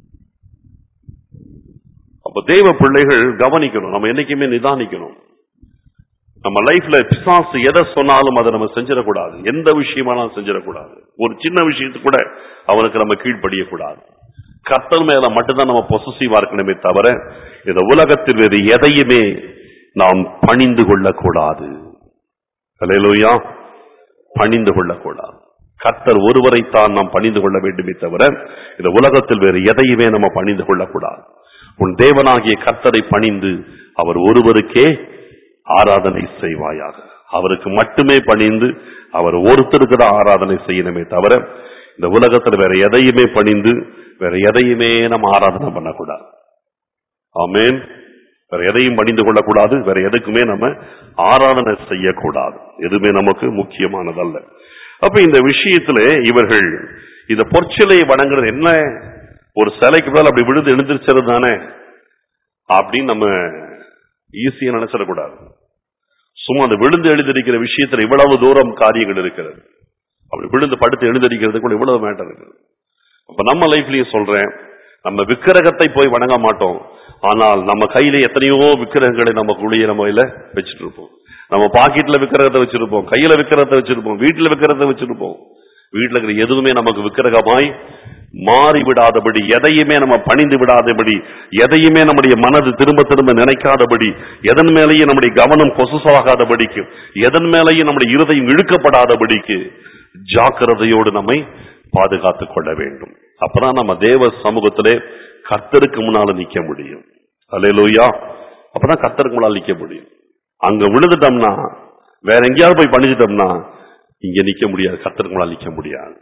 அப்ப தேவ பிள்ளைகள் கவனிக்கணும் நம்ம என்னைக்குமே நிதானிக்கணும் நம்ம லைஃப்ல பிசாசு எதை சொன்னாலும் அதை நம்ம செஞ்சிடக்கூடாது எந்த விஷயமானாலும் செஞ்சிடக்கூடாது ஒரு சின்ன விஷயத்துக்கு கூட அவனுக்கு நம்ம கீழ்ப்படிய கூடாது கர்த்தர் மேல மட்டும்தான் நம்ம பொசசிவா இருக்கணுமே தவிர இந்த உலகத்தில் வேறு எதையுமே நாம் பணிந்து கொள்ளக்கூடாது அல்லேலூயா பணிந்து கொள்ளக்கூடாது கர்த்தர் ஒருவரைத்தான் நாம் பணிந்து கொள்ள வேண்டுமே தவிர இந்த உலகத்தில் வேறு எதையுமே நம்ம பணிந்து கொள்ளக்கூடாது உன் தேவனாகிய கர்த்தரை பணிந்து அவர் ஒருவருக்கே ஆராதனை செய்வாயாக அவருக்கு மட்டுமே பணிந்து அவர் ஒருத்தருக்கு தான் ஆராதனை செய்யணுமே தவிர இந்த உலகத்துல வேற எதையுமே பணிந்து வேற எதையுமே நம்ம ஆராதனை பண்ணக்கூடாது ஆமேன் வேற எதையும் பணிந்து கொள்ளக்கூடாது வேற எதுக்குமே நம்ம ஆராதனை செய்யக்கூடாது எதுவுமே நமக்கு முக்கியமானதல்ல அப்ப இந்த விஷயத்துல இவர்கள் இந்த பொற்சிலையை வணங்குறது என்ன ஒரு சிலைக்கு மேல அப்படி விழுந்து எழுந்திருச்சது தானே அப்படின்னு நம்ம ஈஸியா நினைச்சிடக்கூடாது சும்மா அந்த விழுந்து எழுந்திருக்கிற விஷயத்துல இவ்வளவு தூரம் காரியங்கள் இருக்கிறது அப்படி விழுந்து படுத்து எழுந்திருக்கிறதுக்குள்ள இவ்வளவு மேட்டர் இருக்குது அப்ப நம்ம லைஃப்லயும் சொல்றேன் நம்ம விக்கிரகத்தை போய் வணங்க மாட்டோம் ஆனால் நம்ம கையில எத்தனையோ விக்கிரகங்களை நம்ம குழிய நம்ம கையில வச்சுட்டு இருப்போம் நம்ம பாக்கெட்ல விக்கிரகத்தை வச்சிருப்போம் கையில விக்கிரகத்தை வச்சிருப்போம் வீட்டுல விக்கிரகத்தை வச்சிருப்போம் வீட்டுல இருக்கிற எதுவுமே நமக்கு விக்கிரகமாய் மாறி விடாதபடி எதையுமே நம்ம பணிந்து விடாதபடி எதையுமே நம்முடைய மனது திரும்ப திரும்ப நினைக்காதபடி எதன் மேலேயும் நம்முடைய கவனம் பொசுசாகாதபடிக்கு எதன் மேலேயும் நம்முடைய இருதயம் இழுக்கப்படாதபடிக்கு ஜாக்கிரதையோடு நம்மை பாதுகாத்துக் கொள்ள வேண்டும் அப்பதான் நம்ம தேவ சமூகத்திலே கர்த்தருக்கு முன்னால நிக்க முடியும் அல்லேலூயா அப்பதான் கர்த்தருக்கு முன்னால் நிக்க முடியும் அங்க விழுந்துட்டோம்னா வேற எங்கேயாவது போய் பண்ணிச்சிட்டோம்னா இங்க நிக்க முடியாது கர்த்தருக்கு முன்னால் நிக்க முடியாது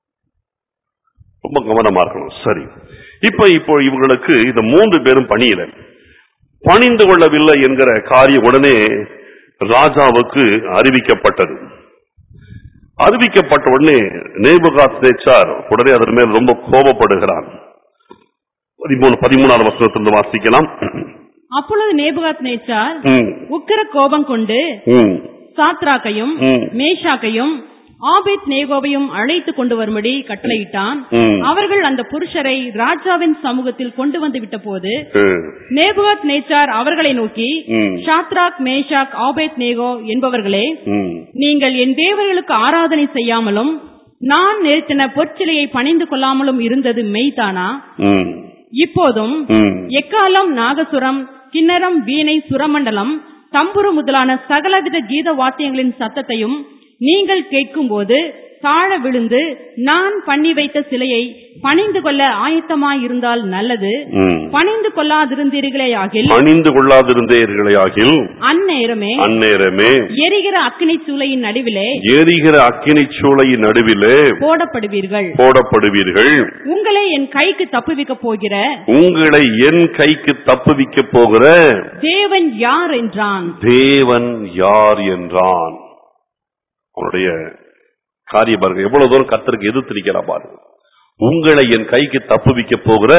ரொம்ப கவனமா இருக்கணும் சரி இப்ப இப்போ இவங்களுக்கு இந்த மூன்று பேரும் பணியில பணிந்து கொள்ளவில்லை என்கிற காரியம் உடனே ராஜாவுக்கு அறிவிக்கப்பட்டது அறிவிக்கப்பட்ட உடனே நேபுகாத் நேச்சார் உடனே அதன் மேல் ரொம்ப கோபப்படுகிறான் பதிமூணு பதிமூணாவது வசனத்திலிருந்து வாசிக்கலாம் அப்பொழுது நேபுகாத் நேச்சார் ம், உக்கிர கோபம் கொண்டு ம், சாத்ராக்கையும் ம். மேஷாக்கையும் ஆபேத் நேகோவையும் அழைத்து கொண்டு வரும்படி கட்டளையிட்டான் ம். அவர்கள் அந்த புருஷரை ராஜாவின் சமூகத்தில் கொண்டு வந்து விட்டபோது ம். நேபுகாத் நேச்சார் அவர்களை நோக்கி ம். ஷாத்ராக் மேஷாக் ஆபேத் நேகோ என்பவர்களே ம். நீங்கள் என் தேவர்களுக்கு ஆராதனை செய்யாமலும் நான் நிறுத்தின பொற்சிலையை பணிந்து கொள்ளாமலும் இருந்தது மெய்தானா ம். இப்போதும் ம். எக்காலம் நாகசுரம் கிண்ணரம் வீணை சுரமண்டலம் தம்புரு முதலான சகலவித கீத வாத்தியங்களின் சத்தத்தையும் நீங்கள் கேட்கும்போது தாழ விழுந்து நான் பண்ணி வைத்த சிலையை பணிந்து கொள்ள ஆயத்தமாயிருந்தால் நல்லது ம். பணிந்து கொள்ளாதிருந்தீர்களே ஆகில் பணிந்து கொள்ளாதிருந்தீர்களே ஆகில் அந்நேரமே அந்நேரமே எரிகிற அக்கினி சூளையின் நடுவிலே எரிகிற அக்கினி சூளையின் நடுவிலே போடப்படுவீர்கள் போடப்படுவீர்கள் உங்களை என் கைக்கு தப்புவிக்க போகிற உங்களை என் கைக்கு தப்புவிக்க போகிற தேவன் யார் என்றான் தேவன் யார் என்றான் அவனுடைய காரிய பாருங்க எவ்வளவு தூரம் கர்த்தருக்கு எதிர்த்து நிக்கிறா பாருங்க உங்களை என் கைக்கு தப்புவிக்க போகிற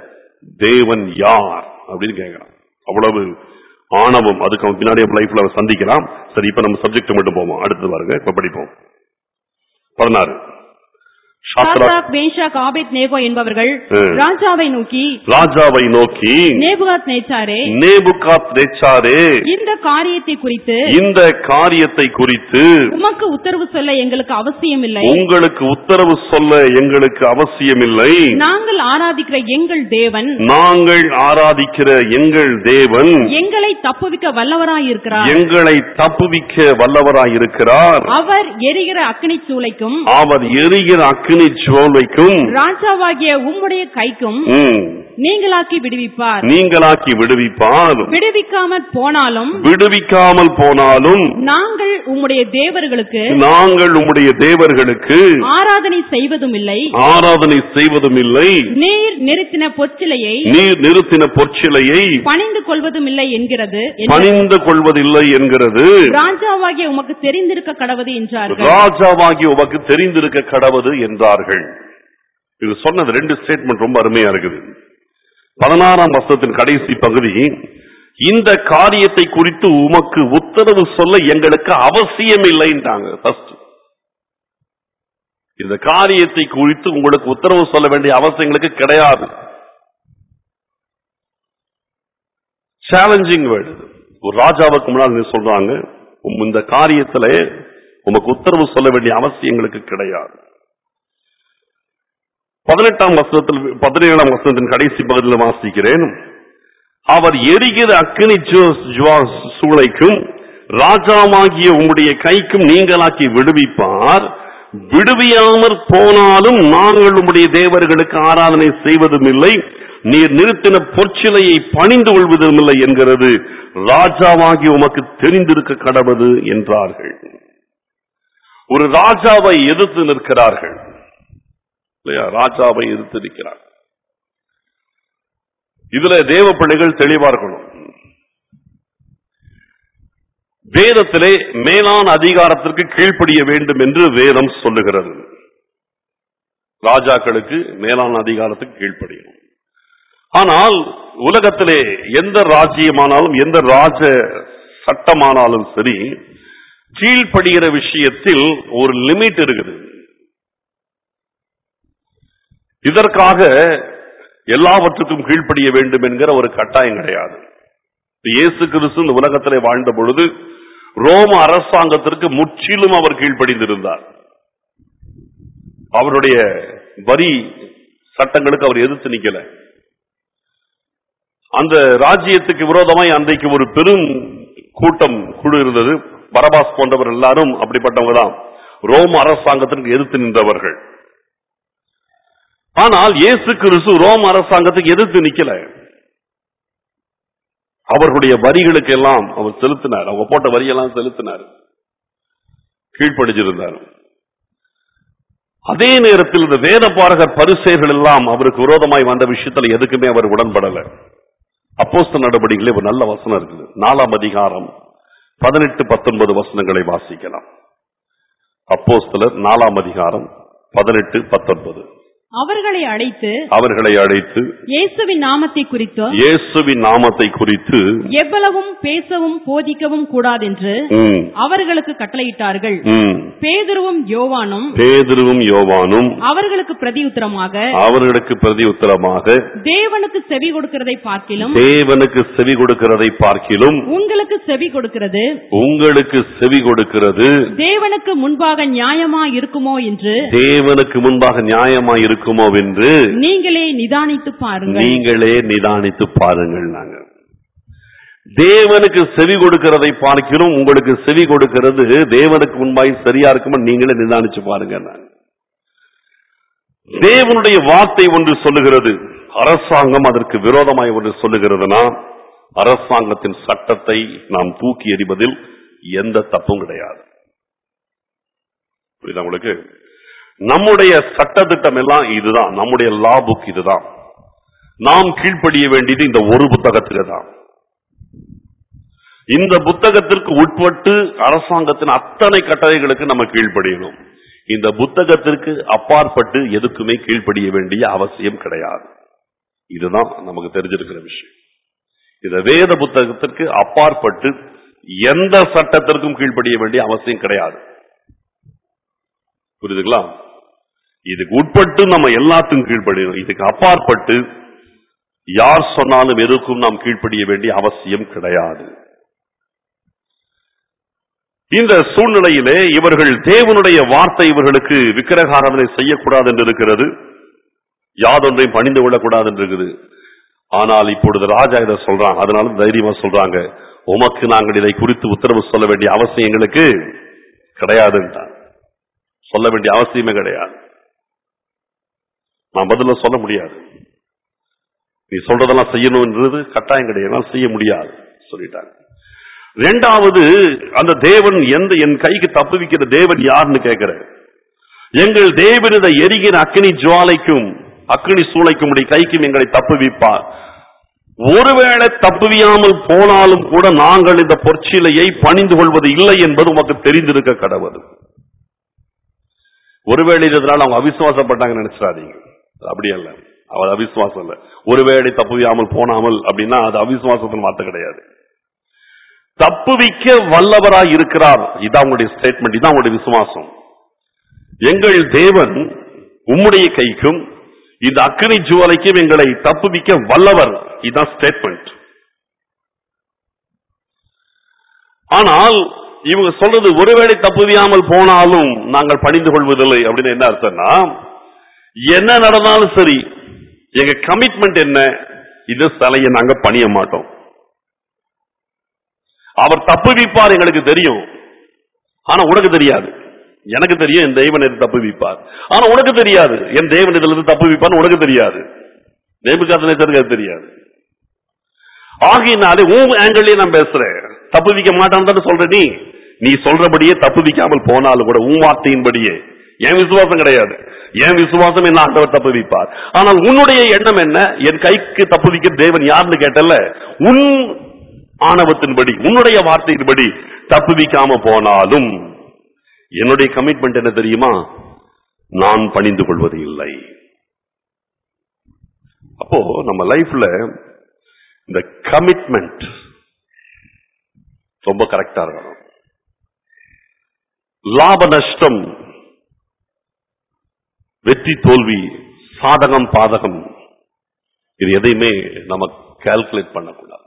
தேவன் யார் அப்படின்னு கேட்கிறான் அவ்வளவு ஆணவம் அதுக்கு அவன் பின்னாடி லைஃப்ல அவன் சந்திக்கலாம் சரி இப்ப நம்ம சப்ஜெக்ட் மட்டும் போவோம் அடுத்து பாருங்க இப்ப படிப்போம் பதினாறு Shadrach Shadrach Meshach Abednego என்பவர்கள் ம். ராஜாவை நோக்கி ராஜாவை நோக்கி நேபுகாத் நேச்சாரே நேபுகாத் நேச்சாரே இந்த காரியத்தை குறித்து இந்த காரியத்தை குறித்து உமக்கு உத்தரவு சொல்ல எங்களுக்கு அவசியமில்லை உங்களுக்கு உத்தரவு சொல்ல எங்களுக்கு அவசியமில்லை நாங்கள் ஆராதிக்கிற எங்கள் தேவன் நாங்கள் ஆராதிக்கிற எங்கள் தேவன் எங்களை தப்புவிக்க வல்லவராயிருக்கிறார் எங்களை தப்புவிக்க வல்லவராயிருக்கிறார் அவர் எரிகிற அக்கினி சூளைக்கும் அவர் எரிகிற அக்கினி ஜுவலைக்கும் ராஜாவாகிய உம்முடைய கைக்கும் ம், நீங்களாக்கி விடுவிப்பார் நீங்களாக்கி விடுவிப்பார் விடுவிக்காமற் போனாலும் விடுவிக்காமல் போனாலும் நாங்கள் உம்முடைய தேவர்களுக்கு நாங்கள் உம்முடைய தேவர்களுக்கு ஆராதனை செய்வதும் இல்லை ஆராதனை செய்வதும் இல்லை நீர் நிறுத்தின பொற்சிலையை நீர் நிறுத்தின பொற்சிலையை பணிந்து கொள்வதும் இல்லை என்கிறது என்று பணிந்து கொள்வதில்லை என்கிறது ராஜாவாகிய உமக்கு தெரிந்திருக்க கடவது என்றார்கள் ராஜாவாகி உமக்கு தெரிந்திருக்க கடவது என்றார்கள் இது சொன்னது ரெண்டு ஸ்டேட்மெண்ட் ரொம்ப அருமையா இருக்குது பதினாறாம் வசனத்தின் கடைசி பகுதி இந்த காரியத்தை குறித்து உமக்கு உத்தரவு சொல்ல எங்களுக்கு அவசியம் இல்லைன்றாங்க ஃபர்ஸ்ட் இந்த காரியத்தை குறித்து உங்களுக்கு உத்தரவு சொல்ல வேண்டிய அவசியம் எங்களுக்கு கிடையாது சேலஞ்சிங் வேர்டு ஒரு ராஜாவுக்கு முன்னால் நீ சொல்றாங்க உம் இந்த காரியத்துல உமக்கு உத்தரவு சொல்ல வேண்டிய அவசியம் எங்களுக்கு கிடையாது பதினெட்டாம் வசனத்தில் பதினேழாம் வசனத்தின் கடைசி பகுதியில் வாசிக்கிறேன் அவர் எரிகிற அக்கினி ஜோ- ஜுவா- சூளைக்கும் ராஜாவாகிய உம்முடைய கைக்கும் நீங்களாக்கி விடுவிப்பார் விடுவியாமற் போனாலும் நாங்கள் உம்முடைய தேவர்களுக்கு ஆராதனை செய்வதும் இல்லை நீர் நிறுத்தின பொற்சிலையை பணிந்து கொள்வதும் இல்லை என்கிறது ராஜாவாகி உமக்கு தெரிந்திருக்க கடவது என்றார்கள் ஒரு ராஜாவை எதிர்த்து நிற்கிறார்கள் இல்லையா ராஜாவை எதிர்த்து நிற்கிறார் இதுல தேவ பிள்ளைகள் தெளிவா இருக்கணும் வேதத்திலே மேலான அதிகாரத்திற்கு கீழ்ப்படிய வேண்டும் என்று வேதம் சொல்லுகிறது ராஜாக்களுக்கு மேலான அதிகாரத்துக்கு கீழ்ப்படியணும் ஆனால் உலகத்திலே எந்த ராஜ்யமானாலும் எந்த ராஜ சட்டமானாலும் சரி கீழ்ப்படுகிற விஷயத்தில் ஒரு லிமிட் இருக்குது இதற்காக எல்லாவற்றுக்கும் கீழ்ப்படிய வேண்டும் என்கிற ஒரு கட்டாயம் கிடையாது இயேசு கிறிஸ்து இந்த உலகத்திலே வாழ்ந்த பொழுது ரோம அரசாங்கத்திற்கு முற்றிலும் அவர் கீழ்ப்படிந்திருந்தார் அவருடைய வரி சட்டங்களுக்கு அவர் எதிர்த்து நிக்கல அந்த ராஜ்யத்துக்கு விரோதமாய் அன்றைக்கு ஒரு பெரும் கூட்டம் குழு இருந்தது பரபாஸ் போன்றவர் எல்லாரும் அப்படிப்பட்டவங்க தான் ரோம அரசாங்கத்திற்கு எதிர்த்து நின்றவர்கள் ஆனால் இயேசு கிறிஸ்து ரோம அரசாங்கத்துக்கு எதிர்த்து நிக்கல அவர்களுடைய வரிகளுக்கு எல்லாம் அவர் செலுத்தினார் அவங்க போட்ட வரியெல்லாம் செலுத்தினார் கீழ்ப்படிஞ்சிருந்தார் அதே நேரத்தில் இந்த வேத பாரகர் பரிசெயர்கள் எல்லாம் அவருக்கு விரோதமாய் வந்த விஷயத்துல எதுக்குமே அவர் உடன்படல அப்போஸ்தல நடவடிக்கையில ஒரு நல்ல வசனம் இருக்குது நாலாம் அதிகாரம் பதினெட்டு பத்தொன்பது வசனங்களை வாசிக்கலாம் அப்போஸ்தலர் நாலாம் அதிகாரம் பதினெட்டு பத்தொன்பது அவர்களை அழைத்து அவர்களை அழைத்து இயேசுவின் நாமத்தை குறித்து இயேசுவின் நாமத்தை குறித்து எவ்வளவும் பேசவும் போதிக்கவும் கூடாதென்று ம், அவர்களுக்கு கட்டளையிட்டார்கள் ம், பேதுருவும் யோவானும் பேதுருவும் யோவானும் அவர்களுக்கு பிரதியுத்தரமாக அவர்களுக்கு பிரதி உத்தரமாக தேவனுக்கு செவி கொடுக்கிறதை பார்க்கிலும் தேவனுக்கு செவி கொடுக்கிறதை பார்க்கிலும் உங்களுக்கு செவி கொடுக்கிறது உங்களுக்கு செவி கொடுக்கிறது தேவனுக்கு முன்பாக நியாயமா இருக்குமோ என்று தேவனுக்கு முன்பாக நியாயமாய் இருக்குமோ என்று நீங்களே நிதானித்து பாருங்கள் நீங்களே நிதானித்து பாருங்கள் நாங்க தேவனுக்கு செவி கொடுக்கிறதை பார்க்கிறோம் உங்களுக்கு செவி கொடுக்கிறது தேவனுக்கு முன்பாய் சரியா இருக்குமோ நீங்களே நிதானிச்சு பாருங்க நாங்க தேவனுடைய வார்த்தை ஒன்று சொல்லுகிறது அரசாங்கம் அதற்கு விரோதமாய் ஒன்று சொல்லுகிறதுனா அரசாங்கத்தின் சட்டத்தை நாம் தூக்கி எறிவதில் எந்த தப்பும் கிடையாது புரியுதா உங்களுக்கு நம்முடைய சட்டத்திட்டம் எல்லாம் இதுதான் நம்முடைய லா புக் இதுதான் நாம் கீழ்ப்படிய வேண்டியது இந்த ஒரு புத்தகத்துக்கு தான் இந்த புத்தகத்திற்கு உட்பட்டு அரசாங்கத்தின் அத்தனை கட்டளைகளுக்கு நம்ம கீழ்ப்படியணும் இந்த புத்தகத்திற்கு அப்பாற்பட்டு எதுக்குமே கீழ்ப்படிய வேண்டிய அவசியம் கிடையாது இதுதான் நமக்கு தெரிஞ்சிருக்கிற விஷயம் இந்த வேத புத்தகத்திற்கு அப்பாற்பட்டு எந்த சட்டத்திற்கும் கீழ்ப்படிய வேண்டிய அவசியம் கிடையாது புரியுதுங்களா இதுக்கு உட்பட்டு நம்ம எல்லாத்துக்கும் கீழ்ப்படியணும் இதுக்கு அப்பாற்பட்டு யார் சொன்னாலும் எதுக்கும் நாம் கீழ்ப்படிய வேண்டிய அவசியம் கிடையாது இந்த சூழ்நிலையிலே இவர்கள் தேவனுடைய வார்த்தை இவர்களுக்கு விக்கிரகாரதனை செய்யக்கூடாது என்று இருக்கிறது யாதொன்றையும் பணிந்து கொள்ளக்கூடாது என்று இருக்குது ஆனால் இப்பொழுது ராஜா இதை சொல்றான் அதனால தைரியமா சொல்றாங்க உமக்கு நாங்கள் இதை குறித்து உத்தரவு சொல்ல வேண்டிய அவசியம் எங்களுக்கு கிடையாதுன்றான் சொல்ல வேண்டிய அவசியமே கிடையாது நான் பதில சொல்ல முடியாது நீ சொல்றதெல்லாம் செய்யணும்ன்றது கட்டாயம் கிடையாது என்னால செய்ய முடியாது சொல்லிட்டாங்க ரெண்டாவது அந்த தேவன் எந்த என் கைக்கு தப்புவிக்கிற தேவன் யாருன்னு கேட்கிற எங்கள் தேவனித எரிகிற அக்கினி ஜுவாலைக்கும் அக்கினி சூளைக்கும் உடைய கைக்கும் எங்களை தப்புவிப்பார் ஒருவேளை தப்புவியாமல் போனாலும் கூட நாங்கள் இந்த பொற்சிலையை பணிந்து கொள்வது இல்லை என்பது உமக்கு தெரிந்திருக்க கடவுள் ஒருவேளை இதனால அவங்க அவிசுவாசப்பட்டாங்கன்னு நினைச்சிடாதீங்க அது அப்படி அல்ல அவர் அவிசுவாசம் இல்ல ஒருவேளை தப்புவியாமல் போனாமல் அப்படின்னா அது அவிசுவாசத்தின் வார்த்தை கிடையாது தப்புவிக்க வல்லவராய் இருக்கிறார் இதான் உங்களுடைய ஸ்டேட்மெண்ட் இதான் உங்களுடைய விசுவாசம் எங்கள் தேவன் உம்முடைய கைக்கும் இந்த அக்கினி ஜுவலைக்கும் எங்களை தப்புவிக்க வல்லவர் இதான் ஸ்டேட்மெண்ட் ஆனால் இவங்க சொல்றது ஒருவேளை தப்புவியாமல் போனாலும் நாங்கள் பணிந்து கொள்வதில்லை அப்படின்னு என்ன அர்த்தம்னா என்ன நடந்தாலும் சரி எங்க கமிட்மெண்ட் என்ன இந்த சிலையை நாங்க பணிய மாட்டோம் அவர் தப்புவிப்பார் எங்களுக்கு தெரியும் ஆனா உனக்கு தெரியாது எனக்கு தெரியும் என் தேவன் எது தப்புவிப்பார் ஆனா உனக்கு தெரியாது என் தேவன் இதுல இருந்து தப்புவிப்பார் உனக்கு தெரியாது நேபுகாதனேசருக்கு அது தெரியாது ஆகையினாலே உன் ஆங்கிள்லயே நான் பேசுறேன் தப்புவிக்க மாட்டான்னு சொல்ற நீ நீ சொல்றபடியே தப்புவிக்காமல் போனாலும் கூட உன் வார்த்தையின்படியே என் விசுவாசம் கிடையாது என் விசுவாசம் என்ன ஆண்டவர் தப்புவிப்பார் ஆனால் உன்னுடைய எண்ணம் என்ன என் கைக்கு தப்புவிக்க தேவன் யாருன்னு கேட்டல உன் ஆணவத்தின்படி உன்னுடைய வார்த்தையின்படி தப்புவிக்காம போனாலும் என்னுடைய கமிட்மெண்ட் என்ன தெரியுமா நான் பணிந்து கொள்வது இல்லை அப்போ நம்ம லைஃப்ல இந்த கமிட்மெண்ட் ரொம்ப கரெக்டா இருக்கணும் லாப நஷ்டம் வெற்றி தோல்வி சாதகம் பாதகம் இது எதையுமே நம்ம கால்குலேட் பண்ணக்கூடாது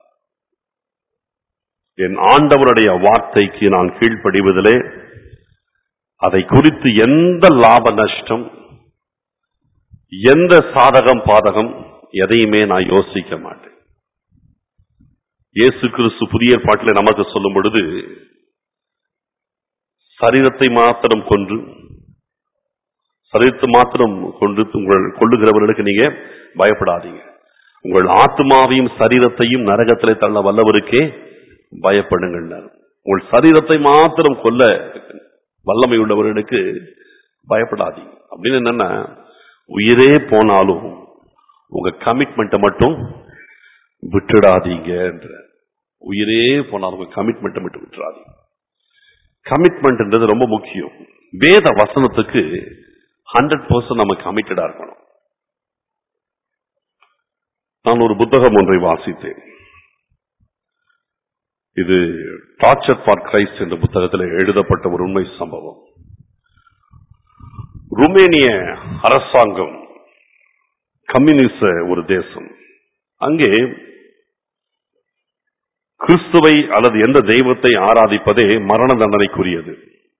என் ஆண்டவருடைய வார்த்தைக்கு நான் கீழ்ப்படிவதிலே அதை குறித்து எந்த லாப நஷ்டம் எந்த சாதகம் பாதகம் எதையுமே நான் யோசிக்க மாட்டேன் இயேசு கிறிஸ்து புதிய ஏற்பாட்டில் நமக்கு சொல்லும் பொழுது சரீரத்தை மாத்திரம் கொன்று சரீரத்தை மாத்திரம் கொண்டு உங்கள் கொள்ளுகிறவர்களுக்கு நீங்க பயப்படாதீங்க உங்கள் ஆத்மாவையும் சரீரத்தையும் நரகத்திலே தள்ள வல்லவருக்கே பயப்படுங்கள் உங்கள் சரீரத்தை மாத்திரம் கொல்ல வல்லமை உள்ளவர்களுக்கு பயப்படாதீங்க அப்படின்னு என்னன்னா உயிரே போனாலும் உங்க கமிட்மெண்ட்டை மட்டும் விட்டுடாதீங்க உயிரே போனாலும் உங்க கமிட்மெண்ட்டை மட்டும் விட்டுறாதீங்க கமிட்மெண்ட்ன்றது ரொம்ப முக்கியம் வேத வசனத்துக்கு ஹண்ட்ரட் பர்சன்ட் நம்ம கமிட்டடா இருக்கணும் நான் ஒரு புத்தகம் ஒன்றை வாசித்தேன் இது டார்ச்சர் ஃபார் கிரைஸ்ட் என்ற புத்தகத்தில் எழுதப்பட்ட ஒரு உண்மை சம்பவம் ருமேனிய அரசாங்கம் கம்யூனிச ஒரு தேசம் அங்கே கிறிஸ்துவை அல்லது எந்த தெய்வத்தை ஆராதிப்பதே மரண தண்டனைக்குரியது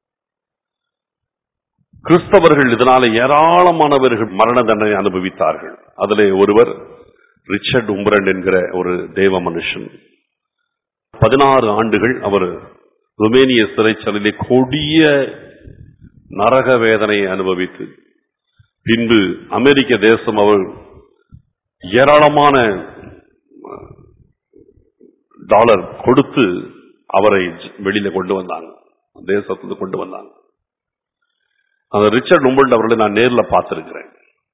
கிறிஸ்தவர்கள் இதனால ஏராளமானவர்கள் மரண தண்டனை அனுபவித்தார்கள் அதிலே ஒருவர் ரிச்சர்ட் உம்பரன் என்கிற ஒரு தேவ மனுஷன் பதினாறு ஆண்டுகள் அவர் ருமேனிய சிறைச்சாலையிலே கொடிய நரக வேதனையை அனுபவித்து பின்பு அமெரிக்க தேசம் அவர் ஏராளமான டாலர் கொடுத்து அவரை வெளியில கொண்டு வந்தாங்க தேசத்துல கொண்டு வந்தாங்க அந்த ரிச்சர்ட் உம்பல்ட் அவர்களை நான் நேர்ல பார்த்திருக்கிறேன்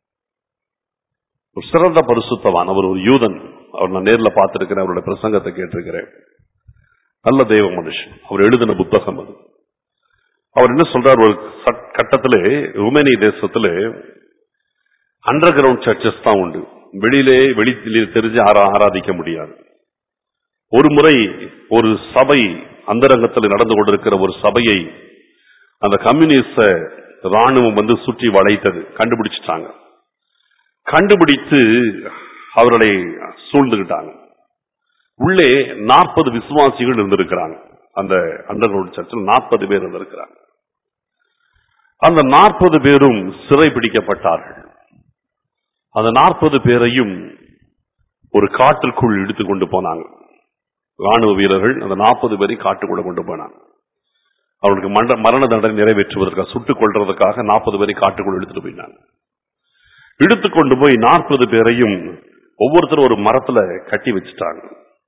ஒரு சிறந்த பரிசுத்தவான் அவர் ஒரு யூதன் அவர் நான் நேர்ல பார்த்திருக்கிறேன் அவருடைய பிரசங்கத்தை கேட்டிருக்கிறேன் நல்ல தெய்வ மனுஷன் அவர் எழுதின புத்தகம் அது அவர் என்ன சொல்றார் ஒரு சட்- கட்டத்திலே ருமேனிய தேசத்திலே அண்டர் கிரவுண்ட் சர்ச்சஸ் தான் உண்டு வெளியிலே வெளியிலே தெரிஞ்சு ஆரா- ஆராதிக்க முடியாது ஒரு முறை ஒரு சபை அந்தரங்கத்தில் நடந்து கொண்டிருக்கிற ஒரு சபையை அந்த கம்யூனிஸ்ட ராணுவம் வந்து சுற்றி வளைத்தது கண்டுபிடிச்சிட்டாங்க கண்டுபிடித்து அவர்களை சூழ்ந்துகிட்டாங்க உள்ளே நாற்பது விசுவாசிகள் இருந்திருக்கிறாங்க அந்த அண்டர் கிரவுண்ட் சர்ச்சில் நாற்பது பேர் இருந்திருக்கிறாங்க அந்த நாற்பது பேரும் சிறை பிடிக்கப்பட்டார்கள் அந்த நாற்பது பேரையும் ஒரு காட்டிற்குள் இழுத்துக் கொண்டு போனாங்க ராணுவ வீரர்கள் அந்த நாற்பது பேரை காட்டுக்குள்ள கொண்டு போனாங்க அவர்களுக்கு மண்ட- மரண தண்டனை நிறைவேற்றுவதற்காக சுட்டுக் கொள்றதுக்காக நாற்பது பேரை காட்டுக்குள் எடுத்துட்டு போயிட்டாங்க இழுத்து கொண்டு போய் நாற்பது பேரையும் ஒவ்வொருத்தரும் ஒரு மரத்துல கட்டி வச்சுட்டாங்க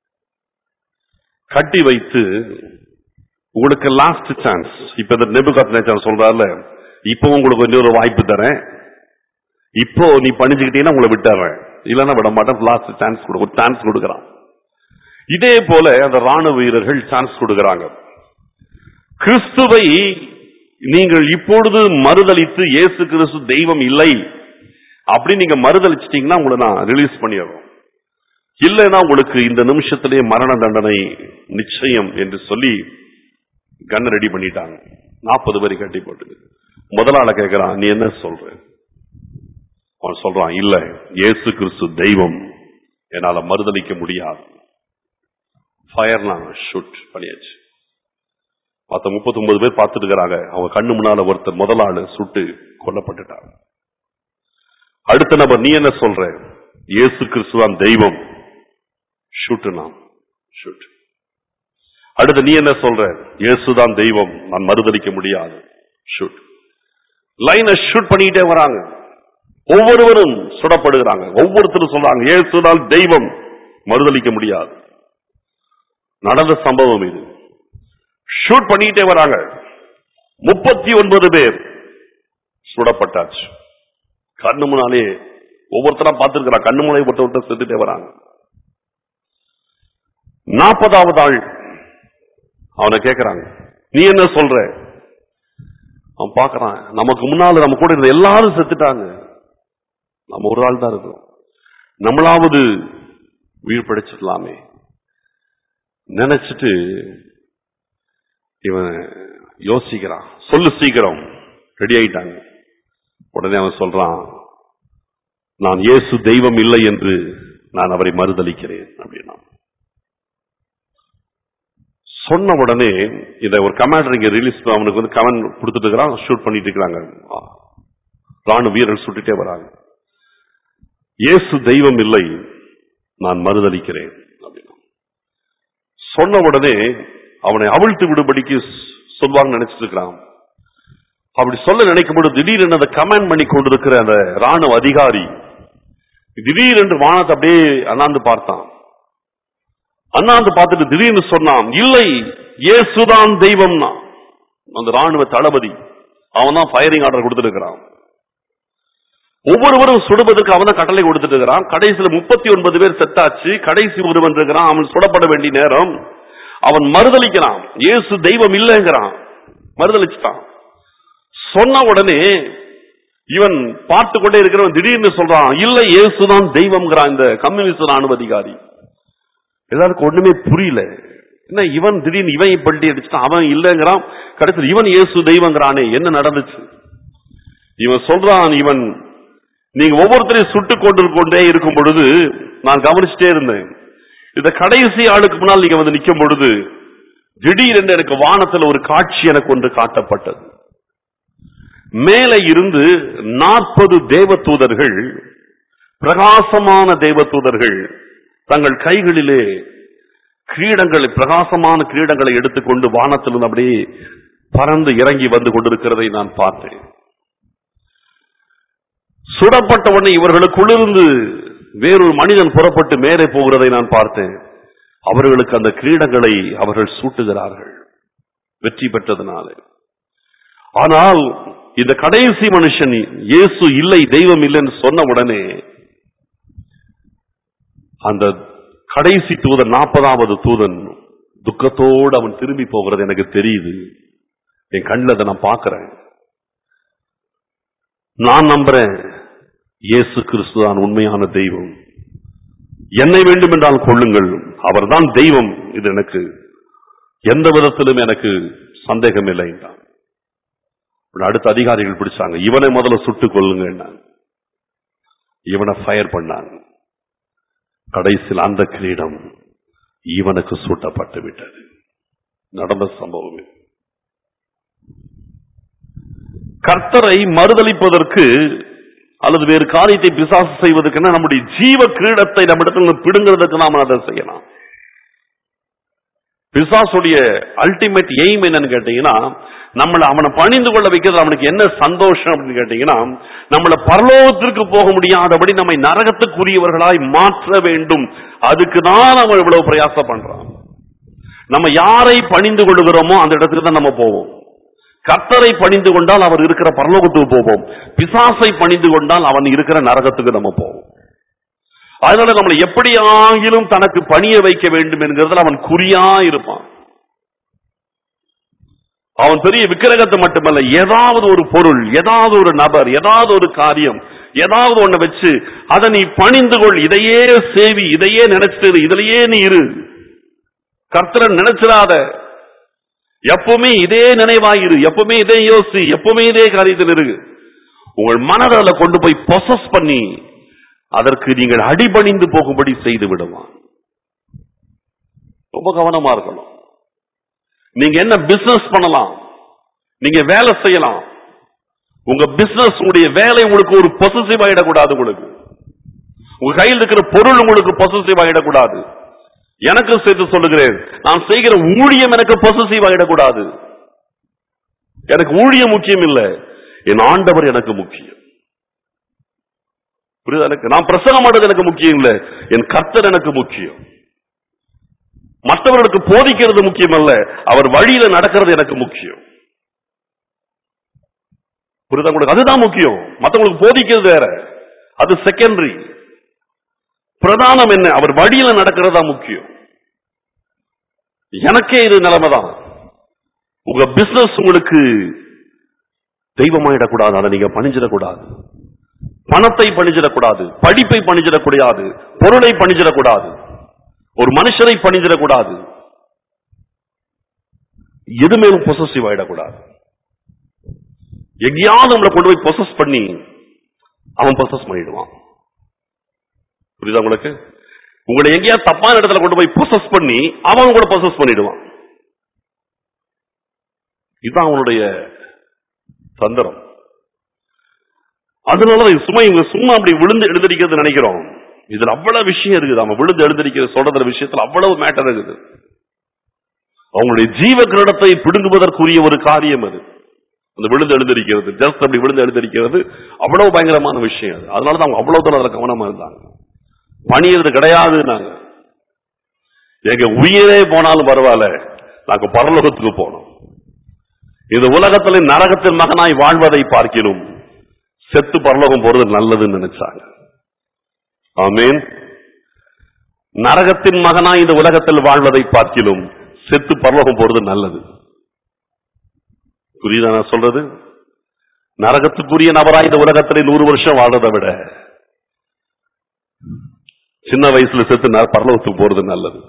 கட்டி வைத்து உங்களுக்கு லாஸ்ட் சான்ஸ் இப்ப இந்த நெபுகாத் நேச்சர் சொல்றாருல இப்போ உங்களுக்கு இன்னொரு வாய்ப்பு தரேன் இப்போ நீ பணிஞ்சுக்கிட்டீங்கன்னா உங்களை விட்டுறேன் இல்லைன்னா விட மாட்டேன் லாஸ்ட் சான்ஸ் கொடு ஒரு சான்ஸ் கொடுக்கறான் இதே போல அந்த ராணுவ வீரர்கள் சான்ஸ் கொடுக்கறாங்க கிறிஸ்துவை நீங்கள் இப்பொழுது மறுதலித்து இயேசு கிறிஸ்து தெய்வம் இல்லை அப்படி நீங்க மறுதலிச்சிட்டீங்கன்னா உங்களை நான் ரிலீஸ் பண்ணிடுறோம் இல்லைன்னா உங்களுக்கு இந்த நிமிஷத்திலே மரண தண்டனை நிச்சயம் என்று சொல்லி கன் ரெடி பண்ணிட்டாங்க நாற்பது பேரை கட்டி போட்டு முதலாள கேட்கிறான் நீ என்ன சொல்ற அவன் சொல்றான் இல்ல இயேசு கிறிஸ்து தெய்வம் என்னால மறுதலிக்க முடியாது ஃபயர் நான் ஷூட் பண்ணியாச்சு மத்த முப்பத்தி ஒன்பது பேர் பார்த்துட்டு இருக்கிறாங்க அவங்க கண்ணு முன்னால ஒருத்தர் முதலாளு சுட்டு கொல்லப்பட்டுட்டாங்க அடுத்த நபர் நீ என்ன சொல்ற இயேசு கிறிஸ்துவான் தெய்வம் ஷூட்டு நான் ஷூட் அடுத்து நீ என்ன சொல்ற இயேசுதான் தெய்வம் நான் மறுதலிக்க முடியாது ஷூட் லைனை ஷூட் பண்ணிக்கிட்டே வராங்க ஒவ்வொருவரும் சுடப்படுகிறாங்க ஒவ்வொருத்தரும் சொல்றாங்க இயேசுதான் தெய்வம் மறுதலிக்க முடியாது நடந்த சம்பவம் இது ஷூட் பண்ணிக்கிட்டே வராங்க முப்பத்தி ஒன்பது பேர் சுடப்பட்டாச்சு கண்ணு முன்னாலே ஒவ்வொருத்தரா பார்த்திருக்கிறான் கண்ணு முன்னாலே ஒருத்தர் ஒருத்தர் செத்துட்டே வராங்க நாற்பதாவது ஆள் அவனை கேட்கிறாங்க நீ என்ன சொல்ற அவன் பார்க்கறான் நமக்கு முன்னால நம்ம கூட இருந்த எல்லாரும் செத்துட்டாங்க நம்ம ஒரு ஆள் தான் இருக்கோம் நம்மளாவது உயிர் படைச்சிடலாமே நினைச்சிட்டு இவன் யோசிக்கிறான் சொல்லு சீக்கிரம் ரெடி ஆயிட்டாங்க உடனே அவன் சொல்றான் நான் இயேசு தெய்வம் இல்லை என்று நான் அவரை மறுதலிக்கிறேன் அப்படின்னா சொன்ன உடனே இத ஒரு கமாண்டர் இங்க ரிலீஸ் அவனுக்கு வந்து கமெண்ட் கொடுத்துட்டு இருக்கிறான் ஷூட் பண்ணிட்டு இருக்கிறாங்க ராணுவ வீரர்கள் சுட்டுட்டே வராங்க இயேசு தெய்வம் இல்லை நான் மறுதலிக்கிறேன் அப்படின்னா சொன்ன உடனே அவனை அவிழ்த்து விடுபடிக்கு சொல்வாங்க நினைச்சிட்டு இருக்கிறான் அப்படி சொல்ல நினைக்கும் பொழுது திடீரென்று அதை கமெண்ட் பண்ணி கொண்டிருக்கிற அந்த ராணுவ அதிகாரி திடீரென்று வானத்தை அப்படியே அண்ணாந்து பார்த்தான் அண்ணாந்து பார்த்துட்டு திடீர்னு சொன்னான் இல்லை இயேசுதான் தெய்வம்னா அந்த ராணுவ தளபதி அவன் தான் ஃபயரிங் ஆர்டர் கொடுத்துருக்கிறான் ஒவ்வொருவரும் சுடுவதற்கு அவன் தான் கட்டளை கொடுத்துட்டு இருக்கிறான் கடைசியில முப்பத்தி ஒன்பது பேர் செத்தாச்சு கடைசி ஒருவன் இருக்கிறான் அவன் சுடப்பட வேண்டிய நேரம் அவன் மறுதலிக்கிறான் இயேசு தெய்வம் இல்லைங்கிறான் மறுதலிச்சுட்டான் சொன்ன உடனே இவன் பார்த்து கொண்டே இருக்கிறவன் திடீர்னு சொல்றான் இல்ல இயேசுதான் தெய்வம்ங்கிறான் இந்த கம்யூனிஸ்ட் ராணுவ அதிகாரி எல்லாருக்கும் ஒண்ணுமே புரியல என்ன இவன் திடீர்னு இவன் பல்ட்டி அடிச்சுட்டான் அவன் இல்லைங்கிறான் கடைசியில் இவன் இயேசு தெய்வங்கிறானே என்ன நடந்துச்சு இவன் சொல்றான் இவன் நீங்க ஒவ்வொருத்தரையும் சுட்டுக் கொண்டு கொண்டே இருக்கும் பொழுது நான் கவனிச்சுட்டே இருந்தேன் இந்த கடைசி ஆளுக்கு முன்னால் நீங்க வந்து நிக்கும் பொழுது திடீரென்று எனக்கு வானத்தில் ஒரு காட்சி எனக்கு ஒன்று காட்டப்பட்டது மேலே இருந்து நாற்பது தேவதூதர்கள் பிரகாசமான தேவதூதர்கள் தங்கள் கைகளிலே கிரீடங்களை பிரகாசமான கிரீடங்களை எடுத்துக்கொண்டு வானத்திலிருந்து அப்படியே பறந்து இறங்கி வந்து கொண்டிருக்கிறதை நான் பார்த்தேன் சுடப்பட்ட உடனே இவர்களுக்குள்ளிருந்து வேறொரு மனிதன் புறப்பட்டு மேலே போகிறதை நான் பார்த்தேன் அவர்களுக்கு அந்த கிரீடங்களை அவர்கள் சூட்டுகிறார்கள் வெற்றி பெற்றதுனாலே ஆனால் இந்த கடைசி மனுஷன் இயேசு இல்லை தெய்வம் இல்லைன்னு சொன்ன உடனே அந்த கடைசி தூதன் நாற்பதாவது தூதன் துக்கத்தோடு அவன் திரும்பி போகிறது எனக்கு தெரியுது என் கண்ணில் அதை நான் பார்க்கிறேன் நான் நம்புறேன் இயேசு கிறிஸ்து தான் உண்மையான தெய்வம் என்னை வேண்டும் என்றால் கொள்ளுங்கள் அவர்தான் தெய்வம் இது எனக்கு எந்த விதத்திலும் எனக்கு சந்தேகம் இல்லை என்றான். உடனே அடுத்த அதிகாரிகள் பிடிச்சாங்க இவனை முதல்ல சுட்டுக் கொள்ளுங்க இவனை ஃபயர் பண்ணாங்க கடைசியில் அந்த கிரீடம் இவனுக்கு சூட்டப்பட்டு விட்டது நடந்த சம்பவம் இது. கர்த்தரை மறுதளிப்பதற்கு அல்லது வேறு காரியத்தை பிசாசு செய்வதற்குன்னா நம்முடைய ஜீவ கிரீடத்தை நம்மிடத்தில் பிடுங்கிறதுக்கு நாம அதை செய்யலாம் பிசாசுடைய அல்டிமேட் எய்ம் என்னன்னு கேட்டீங்கன்னா நம்மளை அவனை பணிந்து கொள்ள வைக்கிறது அவனுக்கு என்ன சந்தோஷம் அப்படின்னு கேட்டீங்கன்னா நம்மளை பரலோகத்திற்கு போக முடியாதபடி நம்மை நரகத்துக்குரியவர்களாய் மாற்ற வேண்டும் அதுக்கு தான் அவன் இவ்வளவு பிரயாசம் பண்றான் நம்ம யாரை பணிந்து கொள்கிறோமோ அந்த இடத்துக்கு தான் நம்ம போவோம் கர்த்தரை பணிந்து கொண்டால் அவர் இருக்கிற பரலோகத்துக்கு போவோம் பிசாசை பணிந்து கொண்டால் அவன் இருக்கிற நரகத்துக்கு நம்ம போவோம் அதனால நம்மளை எப்படி ஆகிலும் தனக்கு பணிய வைக்க வேண்டும் என்கிறதுல அவன் குறியா இருப்பான் அவன் பெரிய விக்கிரகத்தை மட்டுமல்ல ஏதாவது ஒரு பொருள் ஏதாவது ஒரு நபர் ஏதாவது ஒரு காரியம் ஏதாவது ஒண்ண வச்சு அதை நீ பணிந்து கொள் இதையே சேவி இதையே நினைச்சிட்டு இரு, இதிலேயே நீ இரு கர்த்தரன் நினைச்சிடாத எப்பவுமே இதே நினைவாயிரு எப்பவுமே இதே யோசி எப்பவுமே இதே காரியத்தில் இருக்கு உங்கள் மனதில் கொண்டு போய் பொசஸ் பண்ணி அதற்கு நீங்கள் அடிபணிந்து போகும்படி செய்து விடுவான் ரொம்ப கவனமா இருக்கணும் நீங்க என்ன பிசினஸ் பண்ணலாம் நீங்க வேலை செய்யலாம் உங்க பிசினஸ் உங்களுடைய வேலை உங்களுக்கு ஒரு பொசசிவ் ஆயிடக்கூடாது உங்களுக்கு உங்க கையில் இருக்கிற பொருள் உங்களுக்கு பொசசிவ் ஆயிடக்கூடாது எனக்கு சேர்த்து சொல்லுகிறேன் நான் செய்கிற ஊழியம் எனக்கு பொசசிவ் ஆயிடக்கூடாது எனக்கு ஊழியம் முக்கியம் இல்லை என் ஆண்டவர் எனக்கு முக்கியம் புரியுதா எனக்கு நான் பிரசங்கம் பண்றது எனக்கு முக்கியம் இல்லை என் கர்த்தர் எனக்கு முக்கியம் மற்றவர்களுக்கு போதிக்கிறது முக்கியம் அல்ல அவர் வழியில நடக்கிறது எனக்கு முக்கியம் புரியுதா உங்களுக்கு அதுதான் முக்கியம் மற்றவங்களுக்கு போதிக்கிறது வேற அது செகண்டரி பிரதானம் என்ன அவர் வழியில நடக்கிறது தான் முக்கியம் எனக்கே இது நிலைமைதான் உங்க பிசினஸ் உங்களுக்கு தெய்வமாயிடக்கூடாது அதை நீங்க பணிஞ்சிடக்கூடாது பணத்தை பணிஞ்சிடக்கூடாது படிப்பை பணிஞ்சிடக்கூடாது பொருளை பணிஞ்சிடக்கூடாது ஒரு மனுஷனை பணிஞ்சிடக்கூடாது எதுமேலும் பொசசிவ் ஆயிடக்கூடாது எங்கேயாவது நம்மளை கொண்டு போய் பொசஸ் பண்ணி அவன் பொசஸ் பண்ணிடுவான் புரியுதா உங்களுக்கு உங்களை எங்கேயாவது தப்பான இடத்துல கொண்டு போய் பொசஸ் பண்ணி அவன் உங்களை பொசஸ் பண்ணிடுவான் இதுதான் அவனுடைய தந்திரம் அதனாலதான் இது சும்மா இவங்க சும்மா அப்படி விழுந்து எழுந்திருக்கிறது நினைக்கிறோம் இதுல அவ்வளவு விஷயம் இருக்குது அவன் விழுந்து எழுந்திருக்கிறது சொல்றதுல விஷயத்துல அவ்வளவு மேட்டர் இருக்குது அவங்களுடைய ஜீவ கிரீடத்தை பிடுங்குவதற்குரிய ஒரு காரியம் அது அந்த விழுந்து எழுந்திருக்கிறது ஜஸ்ட் அப்படி விழுந்து எழுந்திருக்கிறது அவ்வளவு பயங்கரமான விஷயம் அது அதனாலதான் அவங்க அவ்வளவு தூரம் அதுல கவனமா இருந்தாங்க பணியது கிடையாது நாங்க எங்க உயிரே போனாலும் பரவாயில்ல நாங்க பரலோகத்துக்கு போனோம் இந்த உலகத்துல நரகத்தின் மகனாய் வாழ்வதை பார்க்கிறோம் செத்து பரலோகம் போறது நல்லதுன்னு நினைச்சாங்க ஆமீன் நரகத்தின் மகனாய் இந்த உலகத்தில் வாழ்வதை பார்க்கிலும் செத்து பரலோகம் போறது நல்லது புரியுதா நான் சொல்றது நரகத்துக்குரிய நபராய் இந்த உலகத்திலே நூறு வருஷம் வாழ்றதை விட சின்ன வயசுல செத்து ந- பரலோகத்துக்கு போறது நல்லது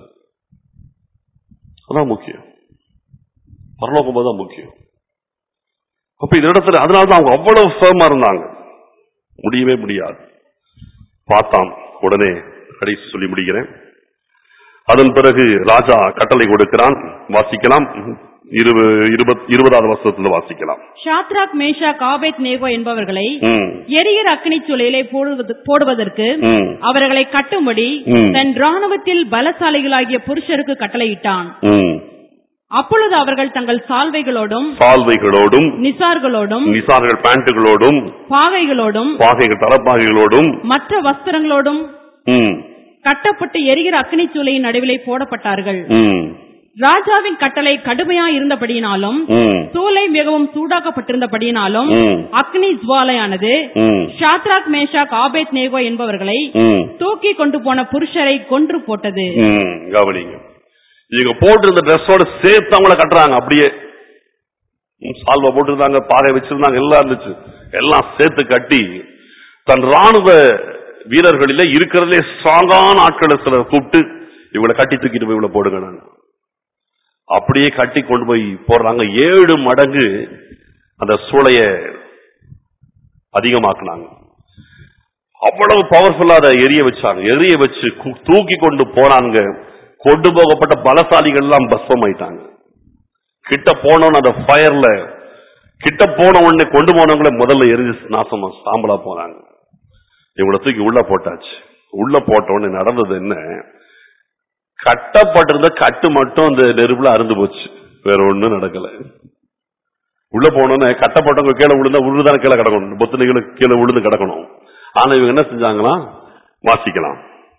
அதான் முக்கியம் பரலோகம் தான் முக்கியம் அப்ப இந்த இடத்துல அதனாலதான் அவங்க அவ்வளவு ஃபேமா இருந்தாங்க முடியவே முடியாது பார்த்தான் உடனே கடைசி சொல்லி முடிக்கிறேன் அதன் பிறகு ராஜா கட்டளை கொடுக்கிறான் வாசிக்கலாம் இரு- இருபத்- இருபதாவது வருஷத்துல வாசிக்கலாம் ஷாத்ராக் மேஷா காபேத் நேகோ என்பவர்களை ம், எரிகிற அக்னிச் சூளையிலே போடுவது- போடுவதற்கு ம், அவர்களை கட்டும்படி ம். தன் ராணுவத்தில் பலசாலிகளாகிய புருஷருக்கு கட்டளையிட்டான் ம். அப்பொழுது அவர்கள் தங்கள் சால்வைகளோடும் சால்வைகளோடும் நிசார்களோடும் நிசார்கள் பேண்ட்டுகளோடும் பாகைகளோடும் பாகைகள் தலப்பாகைகளோடும் மற்ற வஸ்திரங்களோடும் ம், கட்டப்பட்டு எரிகிற அக்னிச் சூளையின் நடுவிலே போடப்பட்டார்கள் ம், ராஜாவின் கட்டளை கடுமையா இருந்தபடியினாலும் ம், சூளை மிகவும் சூடாக்கப்பட்டிருந்தபடியினாலும் ம், அக்னி ஜுவாலையானது ம், ஷாத்ராக் மேஷாக் ஆபேத் நேகோ என்பவர்களை ம், தூக்கி கொண்டு போன புருஷரை கொன்று போட்டது ம். கவனிங்க இவங்க போட்டிருந்த ட்ரெஸ்ஸோட சேர்த்து அவங்கள கட்டுறாங்க அப்படியே ம், சால்வை போட்டிருந்தாங்க பாறை வச்சிருந்தாங்க எல்லாம் இருந்துச்சு எல்லாம் சேர்த்து கட்டி தன் ராணுவ வீரர்களிலே இருக்கிறதுலே ஸ்ட்ராங்கான ஆட்களை சிலர் கூப்பிட்டு இவங்களை கட்டி தூக்கிட்டு போய் இவ்வளவு போடுங்க நாங்க அப்படியே கட்டி கொண்டு போய் போடுறாங்க ஏழு மடங்கு அந்த சூளைய அதிகமாக்குனாங்க அவ்வளவு பவர்ஃபுல்லா அதை எரிய வச்சாங்க எரிய வச்சு கு- தூக்கி கொண்டு போனாங்க கொண்டு போகப்பட்ட பலசாலிகள் எல்லாம் பஸ்வம் ஆயிட்டாங்க கிட்ட போனோன்னு அந்த ஃபயர்ல கிட்ட போன உடனே கொண்டு போனவங்கள முதல்ல எரிஞ்சு நாசமா சாம்பலா போனாங்க இவங்கள தூக்கி உள்ள போட்டாச்சு உள்ள போட்ட உடனே நடந்தது என்ன கட்டப்பட்டிருந்த கட்டு மட்டும் அந்த நெருப்புல அருந்து போச்சு வேற ஒண்ணும் நடக்கல உள்ள போனோன்னே கட்டப்பட்டவங்க கீழே விழுந்தா விழுதான கீழே கிடக்கணும் பொத்தனைகளுக்கு கீழே விழுந்து கிடக்கணும் ஆனா இவங்க என்ன செஞ்சாங்களா வாசிக்கலாம்